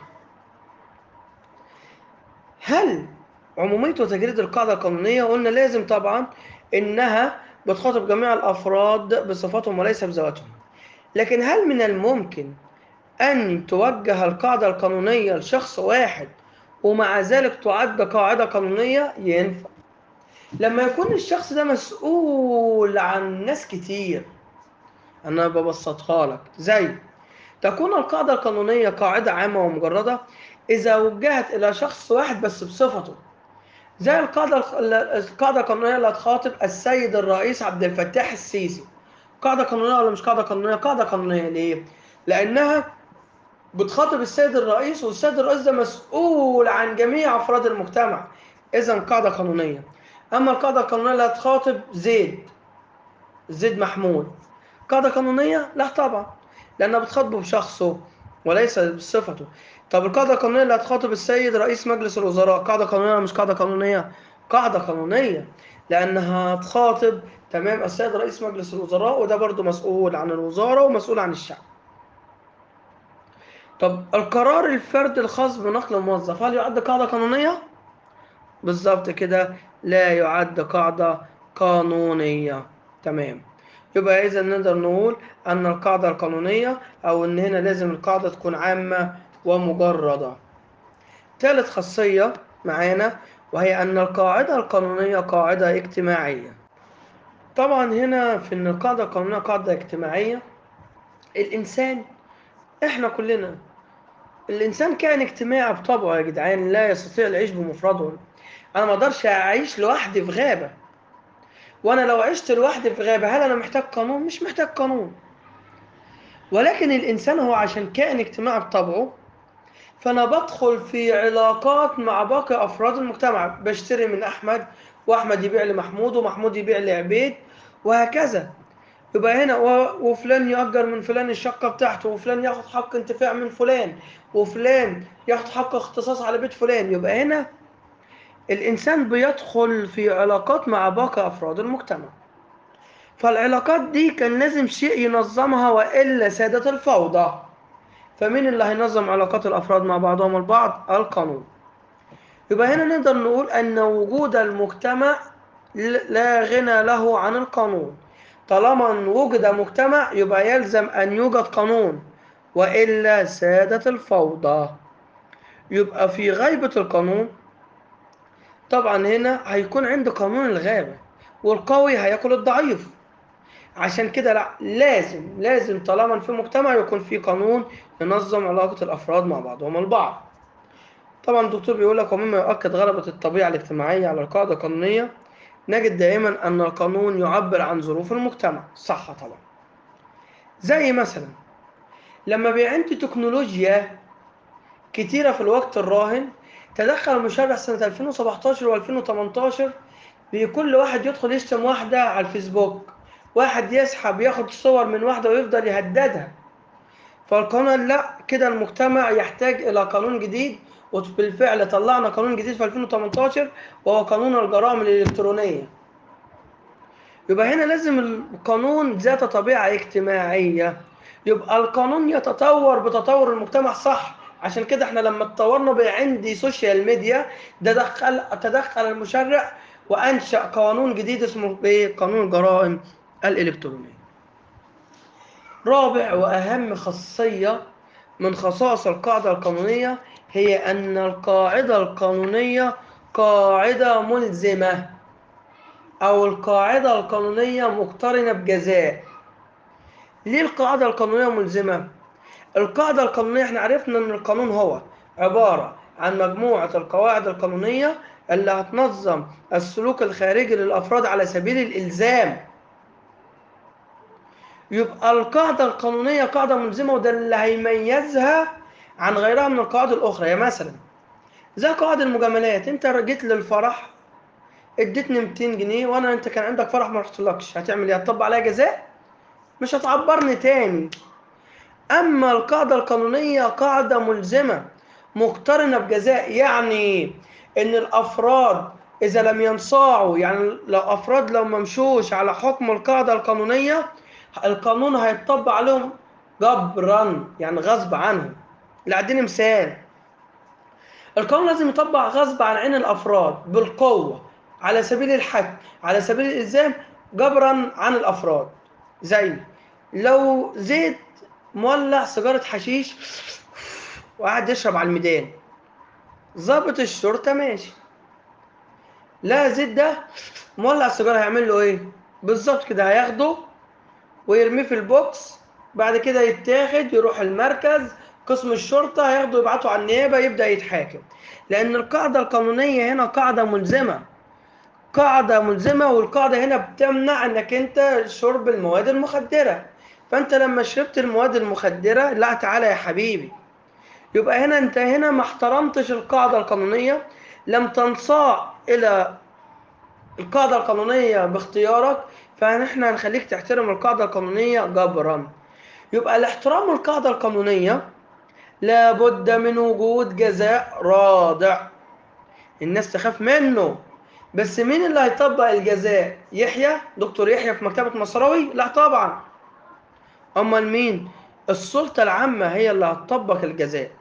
هل عمومية وتجريد القاعدة القانونية قلنا لازم طبعا إنها بتخاطب جميع الأفراد بصفاتهم وليس بذواتهم لكن هل من الممكن أن توجه القاعدة القانونية لشخص واحد ومع ذلك تعد قاعدة قانونية ينفع لما يكون الشخص ده مسؤول عن ناس كتير أنا ببسطها لك زي تكون القاعدة القانونية قاعدة عامة ومجردة إذا وجهت إلى شخص واحد بس بصفته زي القاعدة القاعدة القانونية اللي هتخاطب السيد الرئيس عبد الفتاح السيسي قاعدة قانونية ولا مش قاعدة قانونية؟ قاعدة قانونية ليه؟ لأنها بتخاطب السيد الرئيس والسيد الرئيس ده مسؤول عن جميع أفراد المجتمع إذا قاعدة قانونية أما القاعدة القانونية اللي هتخاطب زيد زيد محمود قاعدة قانونية؟ لا طبعا لأنها بتخاطبه بشخصه وليس بصفته طب القاعدة القانونية اللي هتخاطب السيد رئيس مجلس الوزراء قاعدة قانونية ولا مش قاعدة قانونية؟ قاعدة قانونية لأنها هتخاطب تمام السيد رئيس مجلس الوزراء وده برضو مسؤول عن الوزارة ومسؤول عن الشعب طب القرار الفردي الخاص بنقل الموظف هل يعد قاعدة قانونية؟ بالظبط كده لا يعد قاعدة قانونية تمام يبقى إذا نقدر نقول أن القاعدة القانونية أو إن هنا لازم القاعدة تكون عامة ومجردة. ثالث خاصية معانا وهي أن القاعدة القانونية قاعدة اجتماعية. طبعا هنا في إن القاعدة القانونية قاعدة اجتماعية الإنسان إحنا كلنا الإنسان كائن اجتماعي بطبعه يا جدعان لا يستطيع العيش بمفرده. أنا ما أقدرش أعيش لوحدي في غابة. وانا لو عشت لوحدي في غابه هل انا محتاج قانون مش محتاج قانون ولكن الانسان هو عشان كائن اجتماعي بطبعه فانا بدخل في علاقات مع باقي افراد المجتمع بشتري من احمد واحمد يبيع لمحمود ومحمود يبيع لعبيد وهكذا يبقى هنا وفلان يأجر من فلان الشقة بتاعته وفلان ياخد حق انتفاع من فلان وفلان ياخد حق اختصاص على بيت فلان يبقى هنا الإنسان بيدخل في علاقات مع باقي أفراد المجتمع فالعلاقات دي كان لازم شيء ينظمها وإلا سادت الفوضى فمين اللي هينظم علاقات الأفراد مع بعضهم البعض؟ القانون يبقى هنا نقدر نقول أن وجود المجتمع لا غنى له عن القانون طالما وجد مجتمع يبقى يلزم أن يوجد قانون وإلا سادت الفوضى يبقى في غيبة القانون طبعا هنا هيكون عنده قانون الغابة والقوي هياكل الضعيف عشان كده لا لازم لازم طالما في مجتمع يكون في قانون ينظم علاقة الأفراد مع بعضهم البعض طبعا الدكتور بيقول لك ومما يؤكد غلبة الطبيعة الاجتماعية على القاعدة القانونية نجد دائما أن القانون يعبر عن ظروف المجتمع صح طبعا زي مثلا لما بقى عندي تكنولوجيا كتيرة في الوقت الراهن تدخل المشرع سنة 2017 و2018 بكل واحد يدخل يشتم واحدة على الفيسبوك واحد يسحب ياخد صور من واحدة ويفضل يهددها فالقانون قال لا كده المجتمع يحتاج إلى قانون جديد وبالفعل طلعنا قانون جديد في 2018 وهو قانون الجرائم الإلكترونية يبقى هنا لازم القانون ذات طبيعة اجتماعية يبقى القانون يتطور بتطور المجتمع صح عشان كده احنا لما اتطورنا بقى عندي سوشيال ميديا ده دخل تدخل المشرع وانشا قانون جديد اسمه ايه قانون الجرائم الالكترونيه رابع واهم خاصيه من خصائص القاعده القانونيه هي ان القاعده القانونيه قاعده ملزمه او القاعده القانونيه مقترنه بجزاء ليه القاعده القانونيه ملزمه القاعدة القانونية احنا عرفنا ان القانون هو عبارة عن مجموعة القواعد القانونية اللي هتنظم السلوك الخارجي للأفراد على سبيل الإلزام يبقى القاعدة القانونية قاعدة ملزمة وده اللي هيميزها عن غيرها من القواعد الأخرى يعني مثلا زي قواعد المجاملات انت جيت للفرح اديتني 200 جنيه وانا انت كان عندك فرح ما رحتلكش هتعمل ايه هتطبق عليا جزاء مش هتعبرني تاني أما القاعدة القانونية قاعدة ملزمة مقترنة بجزاء يعني إن الأفراد إذا لم ينصاعوا يعني لو أفراد لو ما مشوش على حكم القاعدة القانونية القانون هيتطبق عليهم جبرا يعني غصب عنهم اللي أديني مثال القانون لازم يطبق غصب عن عين الأفراد بالقوة على سبيل الحد على سبيل الإلزام جبرا عن الأفراد زي لو زيد مولع سيجارة حشيش وقعد يشرب على الميدان ظابط الشرطة ماشي لا زيد ده مولع السيجارة هيعمل له ايه؟ بالظبط كده هياخده ويرميه في البوكس بعد كده يتاخد يروح المركز قسم الشرطة هياخده يبعته على النيابة يبدأ يتحاكم لأن القاعدة القانونية هنا قاعدة ملزمة قاعدة ملزمة والقاعدة هنا بتمنع انك انت شرب المواد المخدرة فانت لما شربت المواد المخدرة لا تعالى يا حبيبي يبقى هنا انت هنا ما احترمتش القاعدة القانونية لم تنصاع الى القاعدة القانونية باختيارك فنحن هنخليك تحترم القاعدة القانونية جبرا يبقى الاحترام القاعدة القانونية لابد من وجود جزاء رادع الناس تخاف منه بس مين اللي هيطبق الجزاء يحيى دكتور يحيى في مكتبة مصراوي لا طبعا امال مين السلطة العامة هي اللي هتطبق الجزاء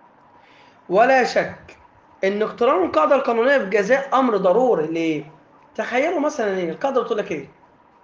ولا شك ان اقتران القاعدة القانونية بجزاء امر ضروري ليه تخيلوا مثلا ايه القاعدة بتقول لك ايه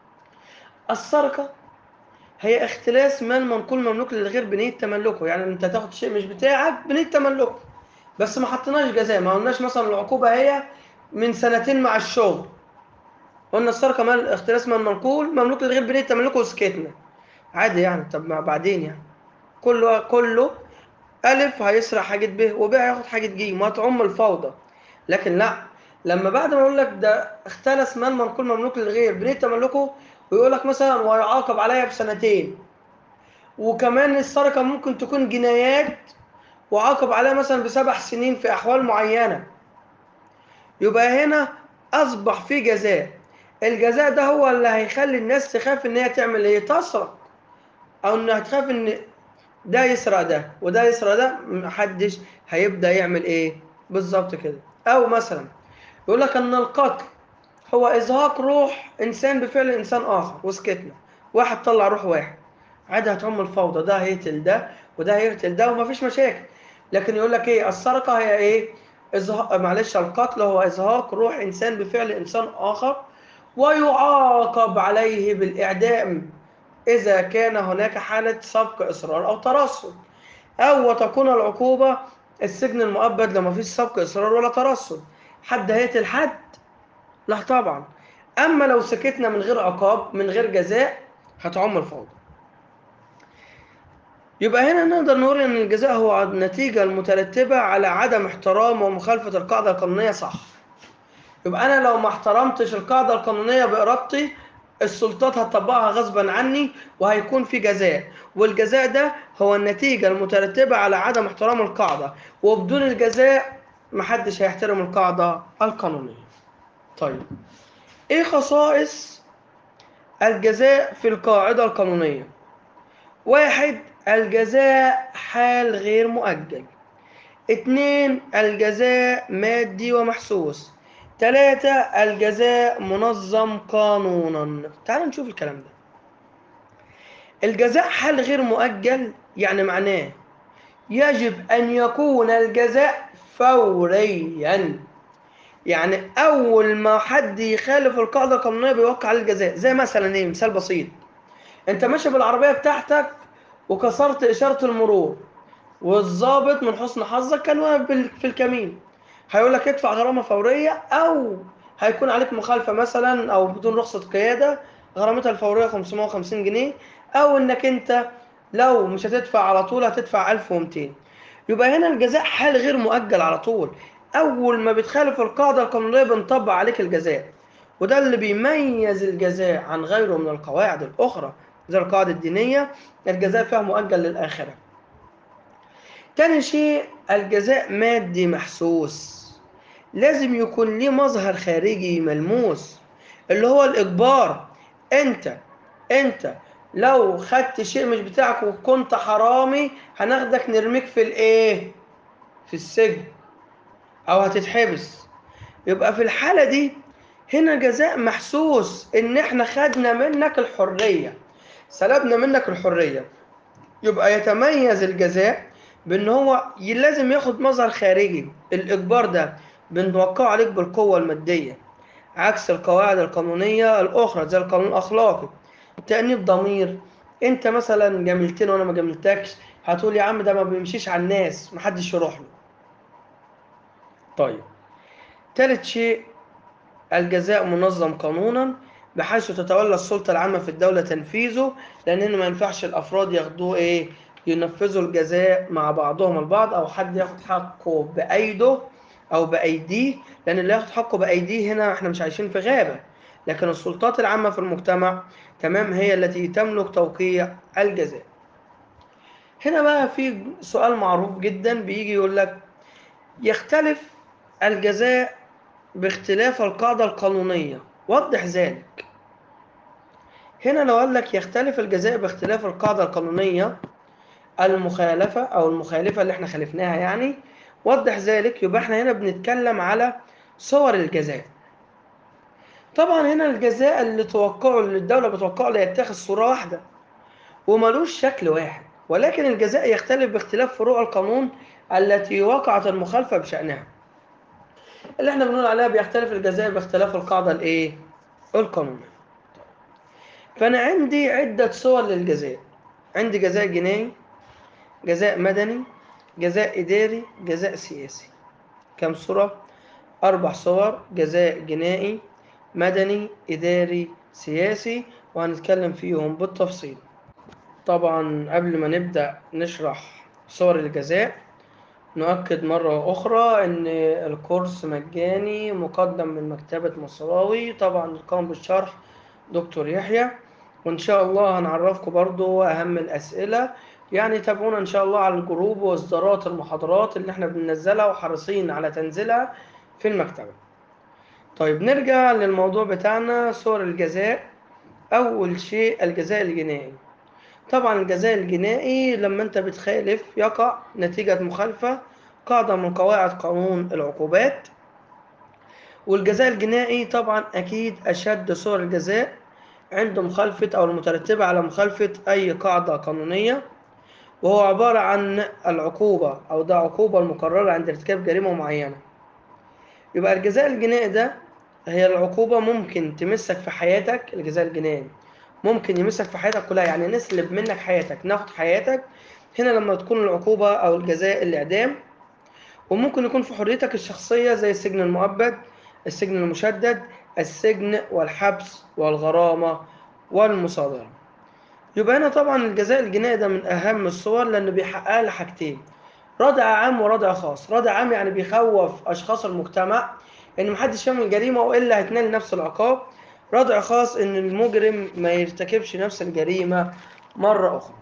السرقة هي اختلاس مال منقول مملوك للغير بنية تملكه يعني انت تاخد شيء مش بتاعك بنية تملكه بس ما حطيناش جزاء ما قلناش مثلا العقوبة هي من سنتين مع الشغل قلنا السرقة مال اختلاس مال منقول مملوك للغير بنية تملكه وسكتنا عادي يعني طب ما بعدين يعني كله كله ألف هيسرق حاجة ب وب هياخد حاجة ج وهتعم الفوضى لكن لا لما بعد ما يقول لك ده اختلس مال منقول مملوك للغير بنية تملكه ويقول لك مثلا ويعاقب عليا بسنتين وكمان السرقة ممكن تكون جنايات وعاقب عليها مثلا بسبع سنين في أحوال معينة يبقى هنا أصبح في جزاء الجزاء ده هو اللي هيخلي الناس تخاف إن هي تعمل إيه تسرق أو إنها تخاف إن ده يسرق ده وده يسرق ده محدش هيبدأ يعمل إيه بالظبط كده أو مثلا يقول لك إن القتل هو إزهاق روح إنسان بفعل إنسان آخر وسكتنا واحد طلع روح واحد عادي هتعم الفوضى ده هيقتل ده وده هيقتل ده ومفيش مشاكل لكن يقول لك إيه السرقة هي إيه إزهاق معلش القتل هو إزهاق روح إنسان بفعل إنسان آخر ويعاقب عليه بالإعدام إذا كان هناك حالة سبق إصرار أو ترصد أو وتكون العقوبة السجن المؤبد لما فيش سبق إصرار ولا ترصد حد هيقتل حد لا طبعا أما لو سكتنا من غير عقاب من غير جزاء هتعم الفوضى يبقى هنا نقدر نقول ان الجزاء هو النتيجة المترتبة على عدم احترام ومخالفة القاعدة القانونية صح يبقى انا لو ما احترمتش القاعدة القانونية بإرادتي السلطات هتطبقها غصبا عني وهيكون في جزاء والجزاء ده هو النتيجة المترتبة على عدم احترام القاعدة وبدون الجزاء محدش هيحترم القاعدة القانونية طيب ايه خصائص الجزاء في القاعدة القانونية واحد الجزاء حال غير مؤجل اتنين الجزاء مادي ومحسوس تلاتة الجزاء منظم قانونا تعالوا نشوف الكلام ده الجزاء حال غير مؤجل يعني معناه يجب أن يكون الجزاء فوريا يعني أول ما حد يخالف القاعدة القانونية بيوقع عليه الجزاء زي مثلا إيه مثال بسيط أنت ماشي بالعربية بتاعتك وكسرت إشارة المرور والظابط من حسن حظك كان واقف بال- في الكمين هيقول لك ادفع غرامة فورية أو هيكون عليك مخالفة مثلا أو بدون رخصة قيادة غرامتها الفورية 550 جنيه أو إنك أنت لو مش هتدفع على طول هتدفع 1200 يبقى هنا الجزاء حال غير مؤجل على طول أول ما بتخالف القاعدة القانونية بنطبق عليك الجزاء وده اللي بيميز الجزاء عن غيره من القواعد الأخرى زي القاعدة الدينية الجزاء فيها مؤجل للآخرة تاني شيء الجزاء مادي محسوس لازم يكون ليه مظهر خارجي ملموس اللي هو الإجبار أنت أنت لو خدت شيء مش بتاعك وكنت حرامي هناخدك نرميك في الإيه؟ في السجن أو هتتحبس يبقى في الحالة دي هنا جزاء محسوس إن إحنا خدنا منك الحرية سلبنا منك الحرية يبقى يتميز الجزاء بان هو ي- لازم ياخد مظهر خارجي الاجبار ده بنوقعه عليك بالقوه الماديه عكس القواعد القانونيه الاخرى زي القانون الاخلاقي تانيب ضمير انت مثلا جاملتني وانا ما جاملتكش هتقول يا عم ده ما بيمشيش على الناس محدش يروح له طيب تالت شيء الجزاء منظم قانونا بحيث تتولى السلطة العامة في الدولة تنفيذه لأن ما ينفعش الأفراد ياخدوه إيه ينفذوا الجزاء مع بعضهم البعض أو حد ياخد حقه بأيده أو بأيديه لأن اللي ياخد حقه بأيديه هنا إحنا مش عايشين في غابة لكن السلطات العامة في المجتمع تمام هي التي تملك توقيع الجزاء هنا بقى في سؤال معروف جدا بيجي يقول لك يختلف الجزاء باختلاف القاعدة القانونية وضح ذلك هنا لو قال لك يختلف الجزاء باختلاف القاعدة القانونية المخالفة أو المخالفة اللي احنا خالفناها يعني وضح ذلك يبقى احنا هنا بنتكلم على صور الجزاء طبعا هنا الجزاء اللي توقعه اللي الدولة بتوقعه لا يتخذ صورة واحدة وملوش شكل واحد ولكن الجزاء يختلف باختلاف فروع القانون التي وقعت المخالفة بشأنها اللي احنا بنقول عليها بيختلف الجزاء باختلاف القاعدة الايه القانونية فأنا عندي عدة صور للجزاء عندي جزاء جنائي جزاء مدني جزاء إداري جزاء سياسي كم صورة؟ أربع صور جزاء جنائي مدني إداري سياسي وهنتكلم فيهم بالتفصيل طبعا قبل ما نبدأ نشرح صور الجزاء نؤكد مرة أخرى إن الكورس مجاني مقدم من مكتبة مصراوي طبعا القام بالشرح دكتور يحيى وإن شاء الله هنعرفكم برضو أهم الأسئلة يعني تابعونا إن شاء الله على الجروب وإصدارات المحاضرات اللي إحنا بننزلها وحريصين على تنزيلها في المكتبة طيب نرجع للموضوع بتاعنا صور الجزاء أول شيء الجزاء الجنائي طبعا الجزاء الجنائي لما انت بتخالف يقع نتيجة مخالفة قاعدة من قواعد قانون العقوبات والجزاء الجنائي طبعا أكيد أشد صور الجزاء عند مخالفة أو المترتبة على مخالفة أي قاعدة قانونية وهو عبارة عن العقوبة أو ده عقوبة المقررة عند ارتكاب جريمة معينة يبقى الجزاء الجنائي ده هي العقوبة ممكن تمسك في حياتك الجزاء الجنائي ممكن يمسك في حياتك كلها يعني نسلب منك حياتك ناخد حياتك هنا لما تكون العقوبة أو الجزاء الإعدام وممكن يكون في حريتك الشخصية زي السجن المؤبد السجن المشدد السجن والحبس والغرامة والمصادرة يبقى هنا طبعا الجزاء الجنائي ده من أهم الصور لأنه بيحقق لي حاجتين ردع عام وردع خاص ردع عام يعني بيخوف أشخاص المجتمع إن محدش يعمل جريمة وإلا هيتنال نفس العقاب ردع خاص إن المجرم ما يرتكبش نفس الجريمة مرة أخرى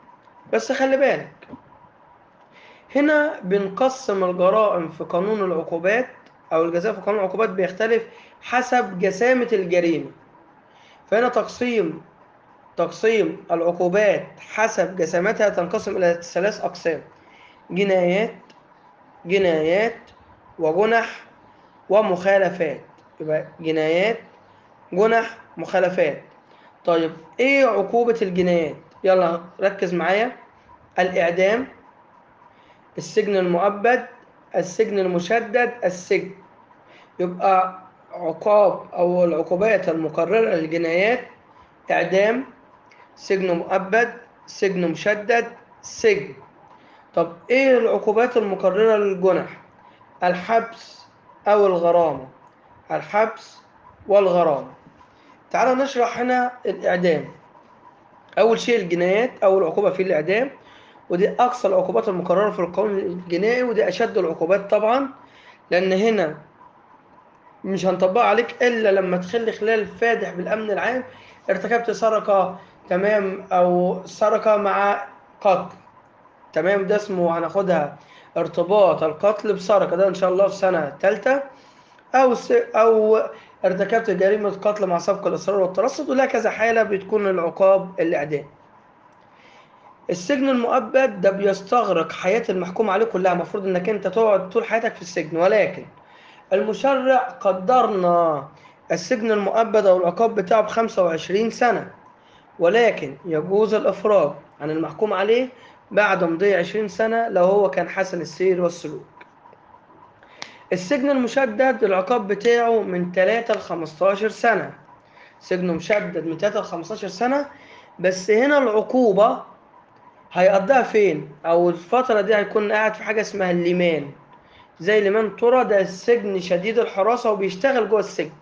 بس خلي بالك هنا بنقسم الجرائم في قانون العقوبات أو الجزاء في قانون العقوبات بيختلف حسب جسامة الجريمة فهنا تقسيم تقسيم العقوبات حسب جسامتها تنقسم إلى ثلاث أقسام جنايات جنايات وجنح ومخالفات يبقى جنايات جنح مخالفات طيب ايه عقوبة الجنايات يلا ركز معايا الإعدام السجن المؤبد السجن المشدد السجن يبقى عقاب أو العقوبات المقررة للجنايات إعدام سجن مؤبد سجن مشدد سجن طب إيه العقوبات المقررة للجنح الحبس أو الغرامة الحبس والغرامة تعالوا نشرح هنا الإعدام أول شيء الجنايات أول عقوبة في الإعدام ودي أقصى العقوبات المقررة في القانون الجنائي ودي أشد العقوبات طبعا لأن هنا مش هنطبقها عليك إلا لما تخلي خلال فادح بالأمن العام ارتكبت سرقة تمام أو سرقة مع قتل تمام ده اسمه هناخدها ارتباط القتل بسرقة ده إن شاء الله في سنة تالتة أو س... أو ارتكبت جريمة قتل مع سبق الإصرار والترصد ولها كذا حالة بتكون العقاب الإعدام السجن المؤبد ده بيستغرق حياة المحكوم عليه كلها المفروض انك انت تقعد طول حياتك في السجن ولكن المشرع قدرنا السجن المؤبد او العقاب بتاعه ب 25 سنة ولكن يجوز الافراج عن المحكوم عليه بعد مضي 20 سنة لو هو كان حسن السير والسلوك السجن المشدد العقاب بتاعه من 3 ل 15 سنة سجن مشدد من 3 ل 15 سنة بس هنا العقوبة هيقضيها فين او الفترة دي هيكون قاعد في حاجة اسمها الليمان زي ليمان ترى ده السجن شديد الحراسة وبيشتغل جوه السجن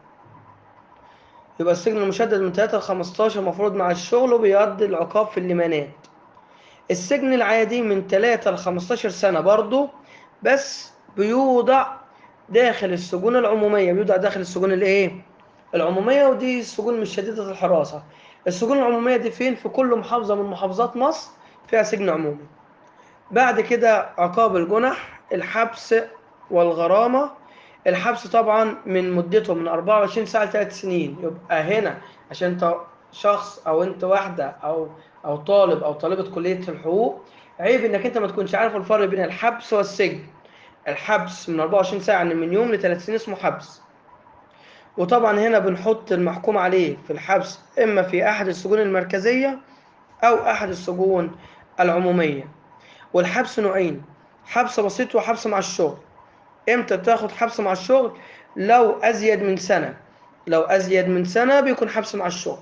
يبقى السجن المشدد من 3 ل 15 المفروض مع الشغل وبيقضي العقاب في الليمانات السجن العادي من 3 ل 15 سنة برضه بس بيوضع داخل السجون العمومية بيوضع داخل السجون الايه العمومية ودي السجون مش شديدة الحراسة السجون العمومية دي فين في كل محافظة من محافظات مصر فيها سجن عمومي بعد كده عقاب الجنح الحبس والغرامة الحبس طبعا من مدته من 24 ساعة ل 3 سنين يبقى هنا عشان انت شخص او انت واحدة او او طالب او طالبة كلية الحقوق عيب انك انت ما تكونش عارف الفرق بين الحبس والسجن الحبس من 24 ساعة يعني من يوم لثلاث سنين اسمه حبس وطبعا هنا بنحط المحكوم عليه في الحبس اما في احد السجون المركزية او احد السجون العمومية والحبس نوعين حبس بسيط وحبس مع الشغل امتى تاخد حبس مع الشغل لو ازيد من سنة لو ازيد من سنة بيكون حبس مع الشغل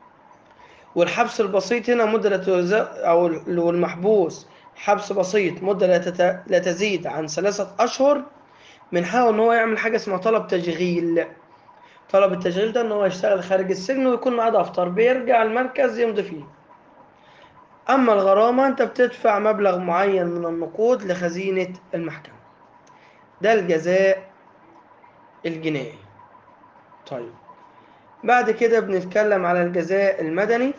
والحبس البسيط هنا مدة لا تز... او المحبوس حبس بسيط مدة لا, تت... لا تزيد عن ثلاثة أشهر بنحاول إن هو يعمل حاجة اسمها طلب تشغيل طلب التشغيل ده إن هو يشتغل خارج السجن ويكون معاه دفتر بيرجع المركز يمضي فيه أما الغرامة أنت بتدفع مبلغ معين من النقود لخزينة المحكمة ده الجزاء الجنائي طيب بعد كده بنتكلم على الجزاء المدني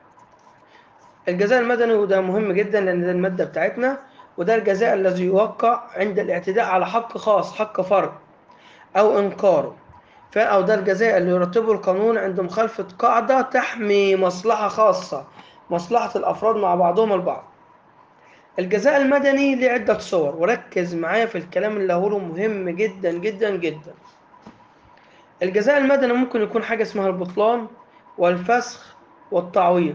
الجزاء المدني وده مهم جدا لأن ده المادة بتاعتنا وده الجزاء الذي يوقع عند الاعتداء على حق خاص حق فرد أو إنكاره أو ده الجزاء اللي يرتبه القانون عند مخالفة قاعدة تحمي مصلحة خاصة مصلحة الأفراد مع بعضهم البعض الجزاء المدني ليه عدة صور وركز معايا في الكلام اللي هقوله مهم جدا جدا جدا الجزاء المدني ممكن يكون حاجة اسمها البطلان والفسخ والتعويض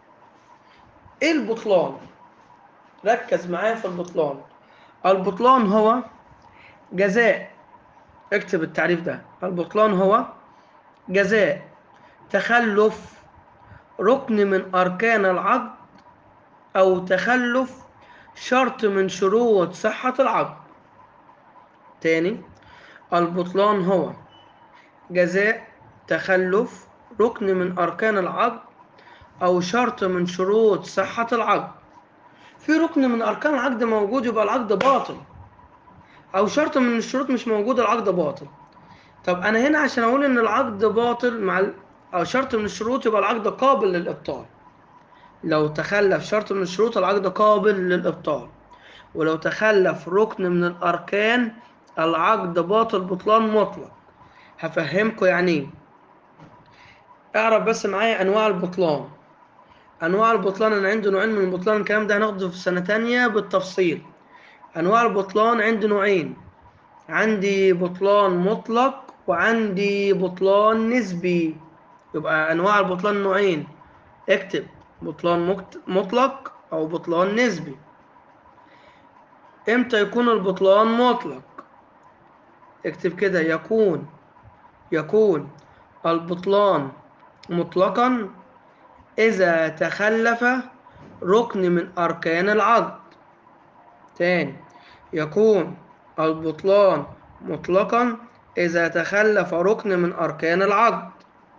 ايه البطلان ركز معايا في البطلان البطلان هو جزاء اكتب التعريف ده البطلان هو جزاء تخلف ركن من أركان العقد أو تخلف شرط من شروط صحة العقد تاني البطلان هو جزاء تخلف ركن من أركان العقد أو شرط من شروط صحة العقد في ركن من أركان العقد موجود يبقى العقد باطل أو شرط من الشروط مش موجود العقد باطل طب أنا هنا عشان أقول إن العقد باطل مع ال... أو شرط من الشروط يبقى العقد قابل للإبطال لو تخلف شرط من الشروط العقد قابل للإبطال ولو تخلف ركن من الأركان العقد باطل بطلان مطلق هفهمكم يعني ايه اعرف بس معايا انواع البطلان انواع البطلان انا عندي نوعين من البطلان الكلام ده هناخده في سنة تانية بالتفصيل انواع البطلان عندي نوعين عندي بطلان مطلق وعندي بطلان نسبي يبقى انواع البطلان نوعين اكتب بطلان مكت- مطلق او بطلان نسبي امتى يكون البطلان مطلق اكتب كده يكون يكون البطلان مطلقا إذا تخلف ركن من أركان العقد تاني يكون البطلان مطلقا إذا تخلف ركن من أركان العقد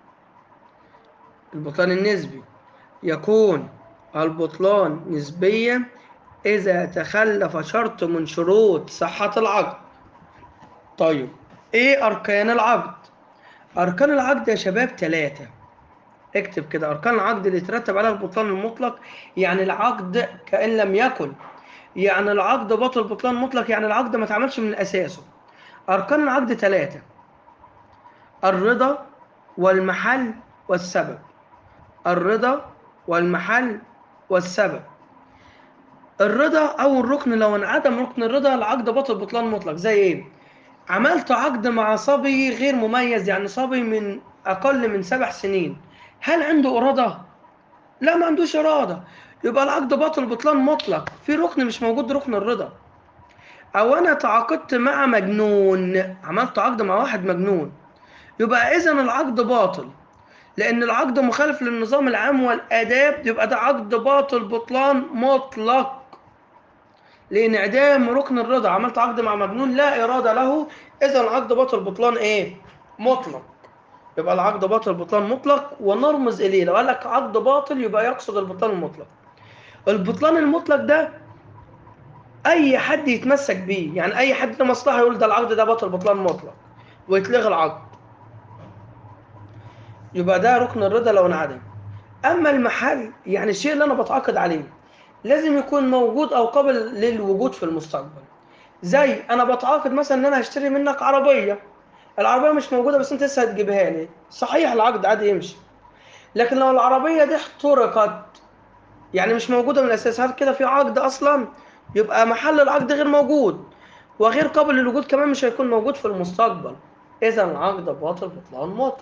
البطلان النسبي يكون البطلان نسبيا إذا تخلف شرط من شروط صحة العقد طيب إيه أركان العقد؟ أركان العقد يا شباب ثلاثة اكتب كده أركان العقد اللي يترتب عليها البطلان المطلق يعني العقد كأن لم يكن يعني العقد بطل بطلان مطلق يعني العقد ما اتعملش من أساسه أركان العقد ثلاثة الرضا والمحل والسبب الرضا والمحل والسبب الرضا أو الركن لو انعدم ركن الرضا العقد بطل بطلان مطلق زي إيه؟ عملت عقد مع صبي غير مميز يعني صبي من أقل من سبع سنين هل عنده إرادة؟ لا ما عندوش إرادة يبقى العقد باطل بطلان مطلق في ركن مش موجود ركن الرضا أو أنا تعاقدت مع مجنون عملت عقد مع واحد مجنون يبقى إذا العقد باطل لأن العقد مخالف للنظام العام والآداب يبقى ده عقد باطل بطلان مطلق لأن إعدام ركن الرضا عملت عقد مع مجنون لا إرادة له إذا العقد باطل بطلان إيه؟ مطلق يبقى العقد باطل بطلان مطلق ونرمز إليه لو قال لك عقد باطل يبقى يقصد البطلان المطلق البطلان المطلق ده أي حد يتمسك بيه يعني أي حد له مصلحة يقول ده العقد ده باطل بطلان مطلق ويتلغي العقد يبقى ده ركن الرضا لو انعدم أما المحل يعني الشيء اللي أنا بتعاقد عليه لازم يكون موجود أو قابل للوجود في المستقبل زي أنا بتعاقد مثلا إن أنا هشتري منك عربية العربية مش موجودة بس أنت لسه هتجيبها لي صحيح العقد عادي يمشي لكن لو العربية دي احترقت يعني مش موجودة من الأساس هل كده في عقد أصلا يبقى محل العقد غير موجود وغير قابل للوجود كمان مش هيكون موجود في المستقبل إذا العقد باطل بطلان مطلق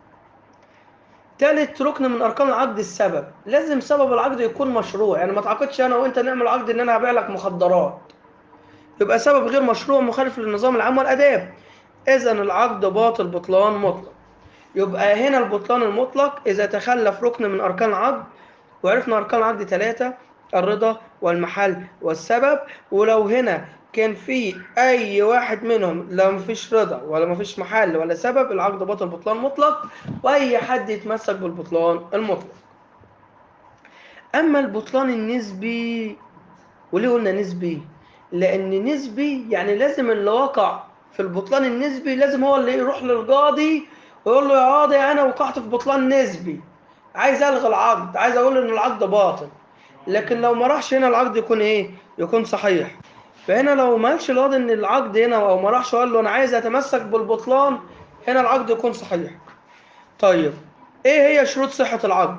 تالت ركن من أركان العقد السبب لازم سبب العقد يكون مشروع يعني ما تعاقدش أنا وأنت نعمل عقد إن أنا هبيع لك مخدرات يبقى سبب غير مشروع مخالف للنظام العام والآداب إذا العقد باطل بطلان مطلق يبقى هنا البطلان المطلق إذا تخلف ركن من أركان العقد وعرفنا أركان العقد ثلاثة الرضا والمحل والسبب ولو هنا كان في أي واحد منهم لا مفيش رضا ولا مفيش محل ولا سبب العقد باطل بطلان مطلق وأي حد يتمسك بالبطلان المطلق أما البطلان النسبي وليه قلنا نسبي؟ لأن نسبي يعني لازم اللي وقع في البطلان النسبي لازم هو اللي يروح للقاضي ويقول له يا قاضي أنا وقعت في بطلان نسبي عايز ألغي العقد عايز أقول إن العقد باطل لكن لو ما راحش هنا العقد يكون إيه؟ يكون صحيح فهنا لو ما قالش القاضي إن العقد هنا أو ما راحش وقال له أنا عايز أتمسك بالبطلان هنا العقد يكون صحيح طيب إيه هي شروط صحة العقد؟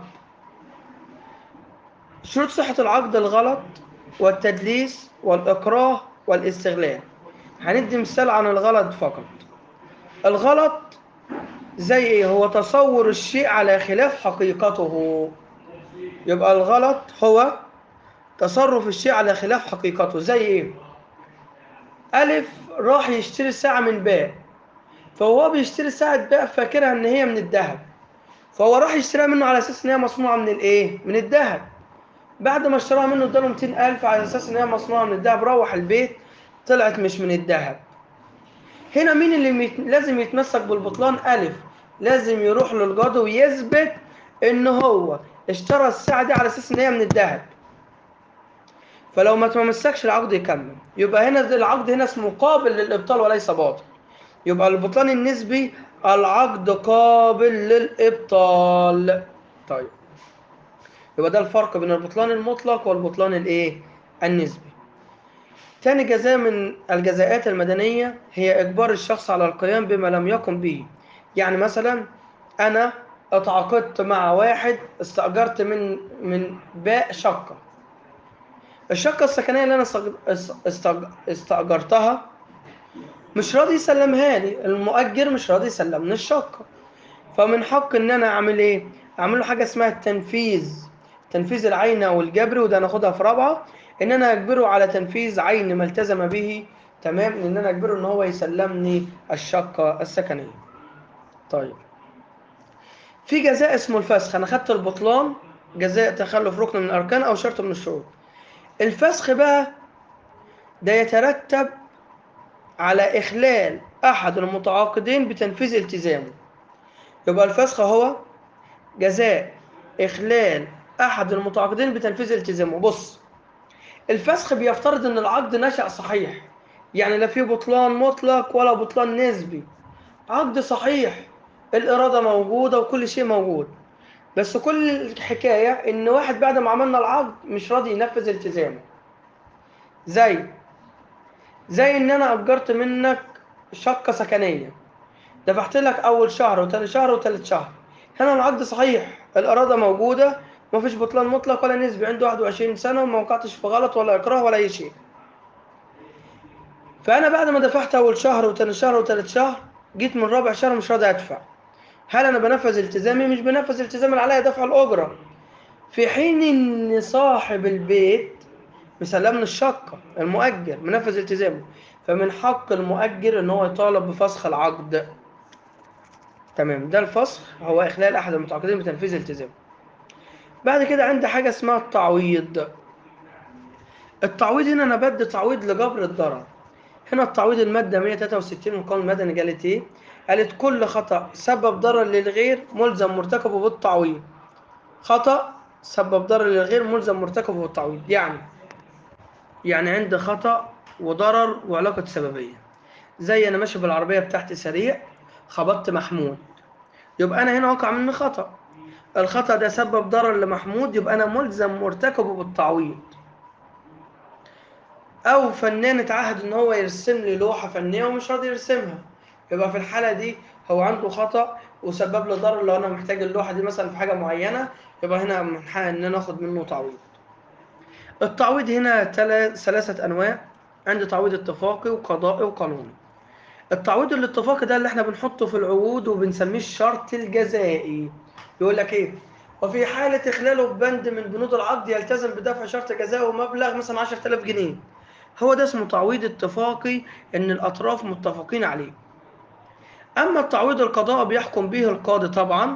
شروط صحة العقد الغلط والتدليس والإكراه والاستغلال هندي مثال عن الغلط فقط الغلط زي ايه هو تصور الشيء على خلاف حقيقته يبقى الغلط هو تصرف الشيء على خلاف حقيقته زي ايه ألف راح يشتري ساعة من باء فهو بيشتري ساعة باء فاكرها إن هي من الذهب فهو راح يشتريها منه على أساس إن هي مصنوعة من الإيه؟ من الذهب بعد ما اشتراها منه اداله 200000 على اساس ان هي مصنوعه من الذهب روح البيت طلعت مش من الذهب هنا مين اللي ميت... لازم يتمسك بالبطلان الف لازم يروح للقاضي ويثبت ان هو اشترى الساعه دي على اساس ان هي من الذهب فلو ما تمسكش العقد يكمل يبقى هنا العقد هنا اسمه قابل للابطال وليس باطل يبقى البطلان النسبي العقد قابل للابطال طيب يبقى ده الفرق بين البطلان المطلق والبطلان الايه النسبي تاني جزاء من الجزاءات المدنية هي إجبار الشخص على القيام بما لم يقم به يعني مثلا أنا اتعاقدت مع واحد استأجرت من من باء شقة الشقة السكنية اللي أنا استج- استج- استأجرتها مش راضي يسلمها لي المؤجر مش راضي يسلمني الشقة فمن حق إن أنا أعمل إيه؟ أعمل له حاجة اسمها التنفيذ تنفيذ العين أو الجبر وده ناخدها في رابعة إن أنا أجبره على تنفيذ عين ما التزم به تمام إن أنا أجبره إن هو يسلمني الشقة السكنية طيب في جزاء اسمه الفسخ انا خدت البطلان جزاء تخلف ركن من الاركان او شرط من الشروط الفسخ بقى ده يترتب على اخلال احد المتعاقدين بتنفيذ التزامه يبقى الفسخ هو جزاء اخلال احد المتعاقدين بتنفيذ التزامه بص الفسخ بيفترض ان العقد نشأ صحيح يعني لا في بطلان مطلق ولا بطلان نسبي عقد صحيح الإرادة موجودة وكل شيء موجود بس كل الحكاية إن واحد بعد ما عملنا العقد مش راضي ينفذ التزامه زي زي إن أنا أجرت منك شقة سكنية دفعت لك أول شهر وتاني شهر وتالت شهر هنا العقد صحيح الإرادة موجودة مفيش بطلان مطلق ولا نسبي عنده 21 سنة وما وقعتش في غلط ولا إكراه ولا أي شيء فأنا بعد ما دفعت أول شهر وتاني شهر وتالت شهر جيت من رابع شهر مش راضي أدفع هل انا بنفذ التزامي مش بنفذ التزام اللي عليا دفع الاجره في حين ان صاحب البيت مسلمني الشقه المؤجر منفذ التزامه فمن حق المؤجر ان هو يطالب بفسخ العقد تمام ده الفسخ هو اخلال احد المتعاقدين بتنفيذ التزامه بعد كده عندي حاجه اسمها التعويض التعويض هنا انا بدي تعويض لجبر الضرر هنا التعويض الماده 163 من القانون المدني قالت ايه قالت كل خطأ سبب ضرر للغير ملزم مرتكبه بالتعويض خطأ سبب ضرر للغير ملزم مرتكبه بالتعويض يعني يعني عندي خطأ وضرر وعلاقة سببية زي أنا ماشي بالعربية بتاعتي سريع خبطت محمود يبقى أنا هنا وقع مني خطأ الخطأ ده سبب ضرر لمحمود يبقى أنا ملزم مرتكبه بالتعويض أو فنان اتعهد إن هو يرسم لي لوحة فنية ومش راضي يرسمها يبقى في الحالة دي هو عنده خطأ وسبب له ضرر لو أنا محتاج اللوحة دي مثلا في حاجة معينة يبقى هنا من حق إن أنا آخد منه تعويض. التعويض هنا تلا- ثلاثة أنواع عندي تعويض اتفاقي وقضائي وقانوني. التعويض الاتفاقي ده اللي احنا بنحطه في العقود وبنسميه الشرط الجزائي. يقول لك إيه؟ وفي حالة إخلاله ببند من بنود العقد يلتزم بدفع شرط جزائي ومبلغ مثلا 10000 جنيه. هو ده اسمه تعويض اتفاقي إن الأطراف متفقين عليه. أما التعويض القضاء بيحكم به القاضي طبعا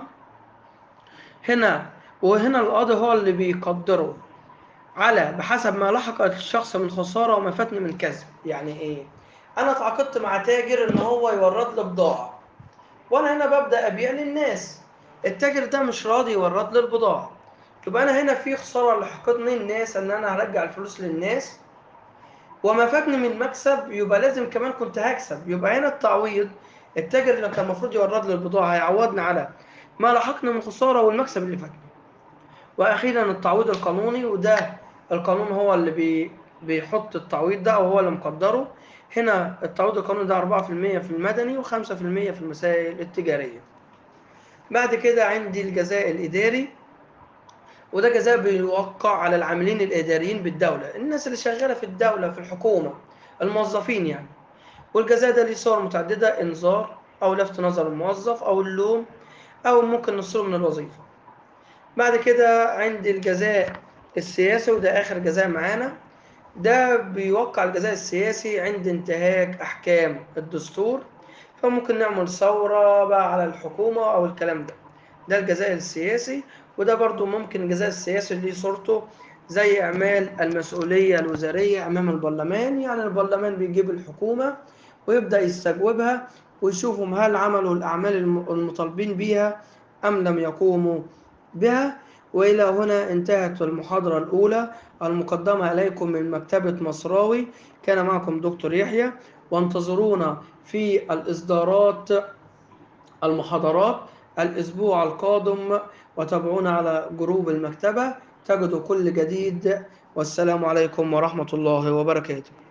هنا وهنا القاضي هو اللي بيقدره على بحسب ما لحق الشخص من خسارة وما فاتني من كسب يعني إيه؟ أنا اتعاقدت مع تاجر إن هو يورد لي بضاعة وأنا هنا ببدأ أبيع للناس التاجر ده مش راضي يورد لي البضاعة يبقى أنا هنا في خسارة لحقتني الناس إن أنا هرجع الفلوس للناس وما فاتني من مكسب يبقى لازم كمان كنت هكسب يبقى هنا التعويض التاجر اللي كان المفروض يورد لي البضاعة هيعوضني على ما لحقني من خسارة والمكسب اللي فاتني. وأخيرا التعويض القانوني وده القانون هو اللي بي بيحط التعويض ده أو هو اللي مقدره. هنا التعويض القانوني ده 4% في المدني و5% في المسائل التجارية. بعد كده عندي الجزاء الإداري وده جزاء بيوقع على العاملين الإداريين بالدولة، الناس اللي شغالة في الدولة في الحكومة الموظفين يعني. والجزاء ده ليه صور متعددة إنذار أو لفت نظر الموظف أو اللوم أو ممكن نفصله من الوظيفة. بعد كده عندي الجزاء السياسي وده آخر جزاء معانا ده بيوقع الجزاء السياسي عند انتهاك أحكام الدستور فممكن نعمل ثورة بقى على الحكومة أو الكلام ده. ده الجزاء السياسي وده برضو ممكن الجزاء السياسي اللي صورته زي إعمال المسؤولية الوزارية أمام البرلمان يعني البرلمان بيجيب الحكومة ويبدأ يستجوبها ويشوفهم هل عملوا الأعمال الم- المطالبين بها أم لم يقوموا بها وإلى هنا انتهت المحاضرة الأولى المقدمة إليكم من مكتبة مصراوي كان معكم دكتور يحيى وانتظرونا في الإصدارات المحاضرات الأسبوع القادم وتابعونا على جروب المكتبة تجدوا كل جديد والسلام عليكم ورحمة الله وبركاته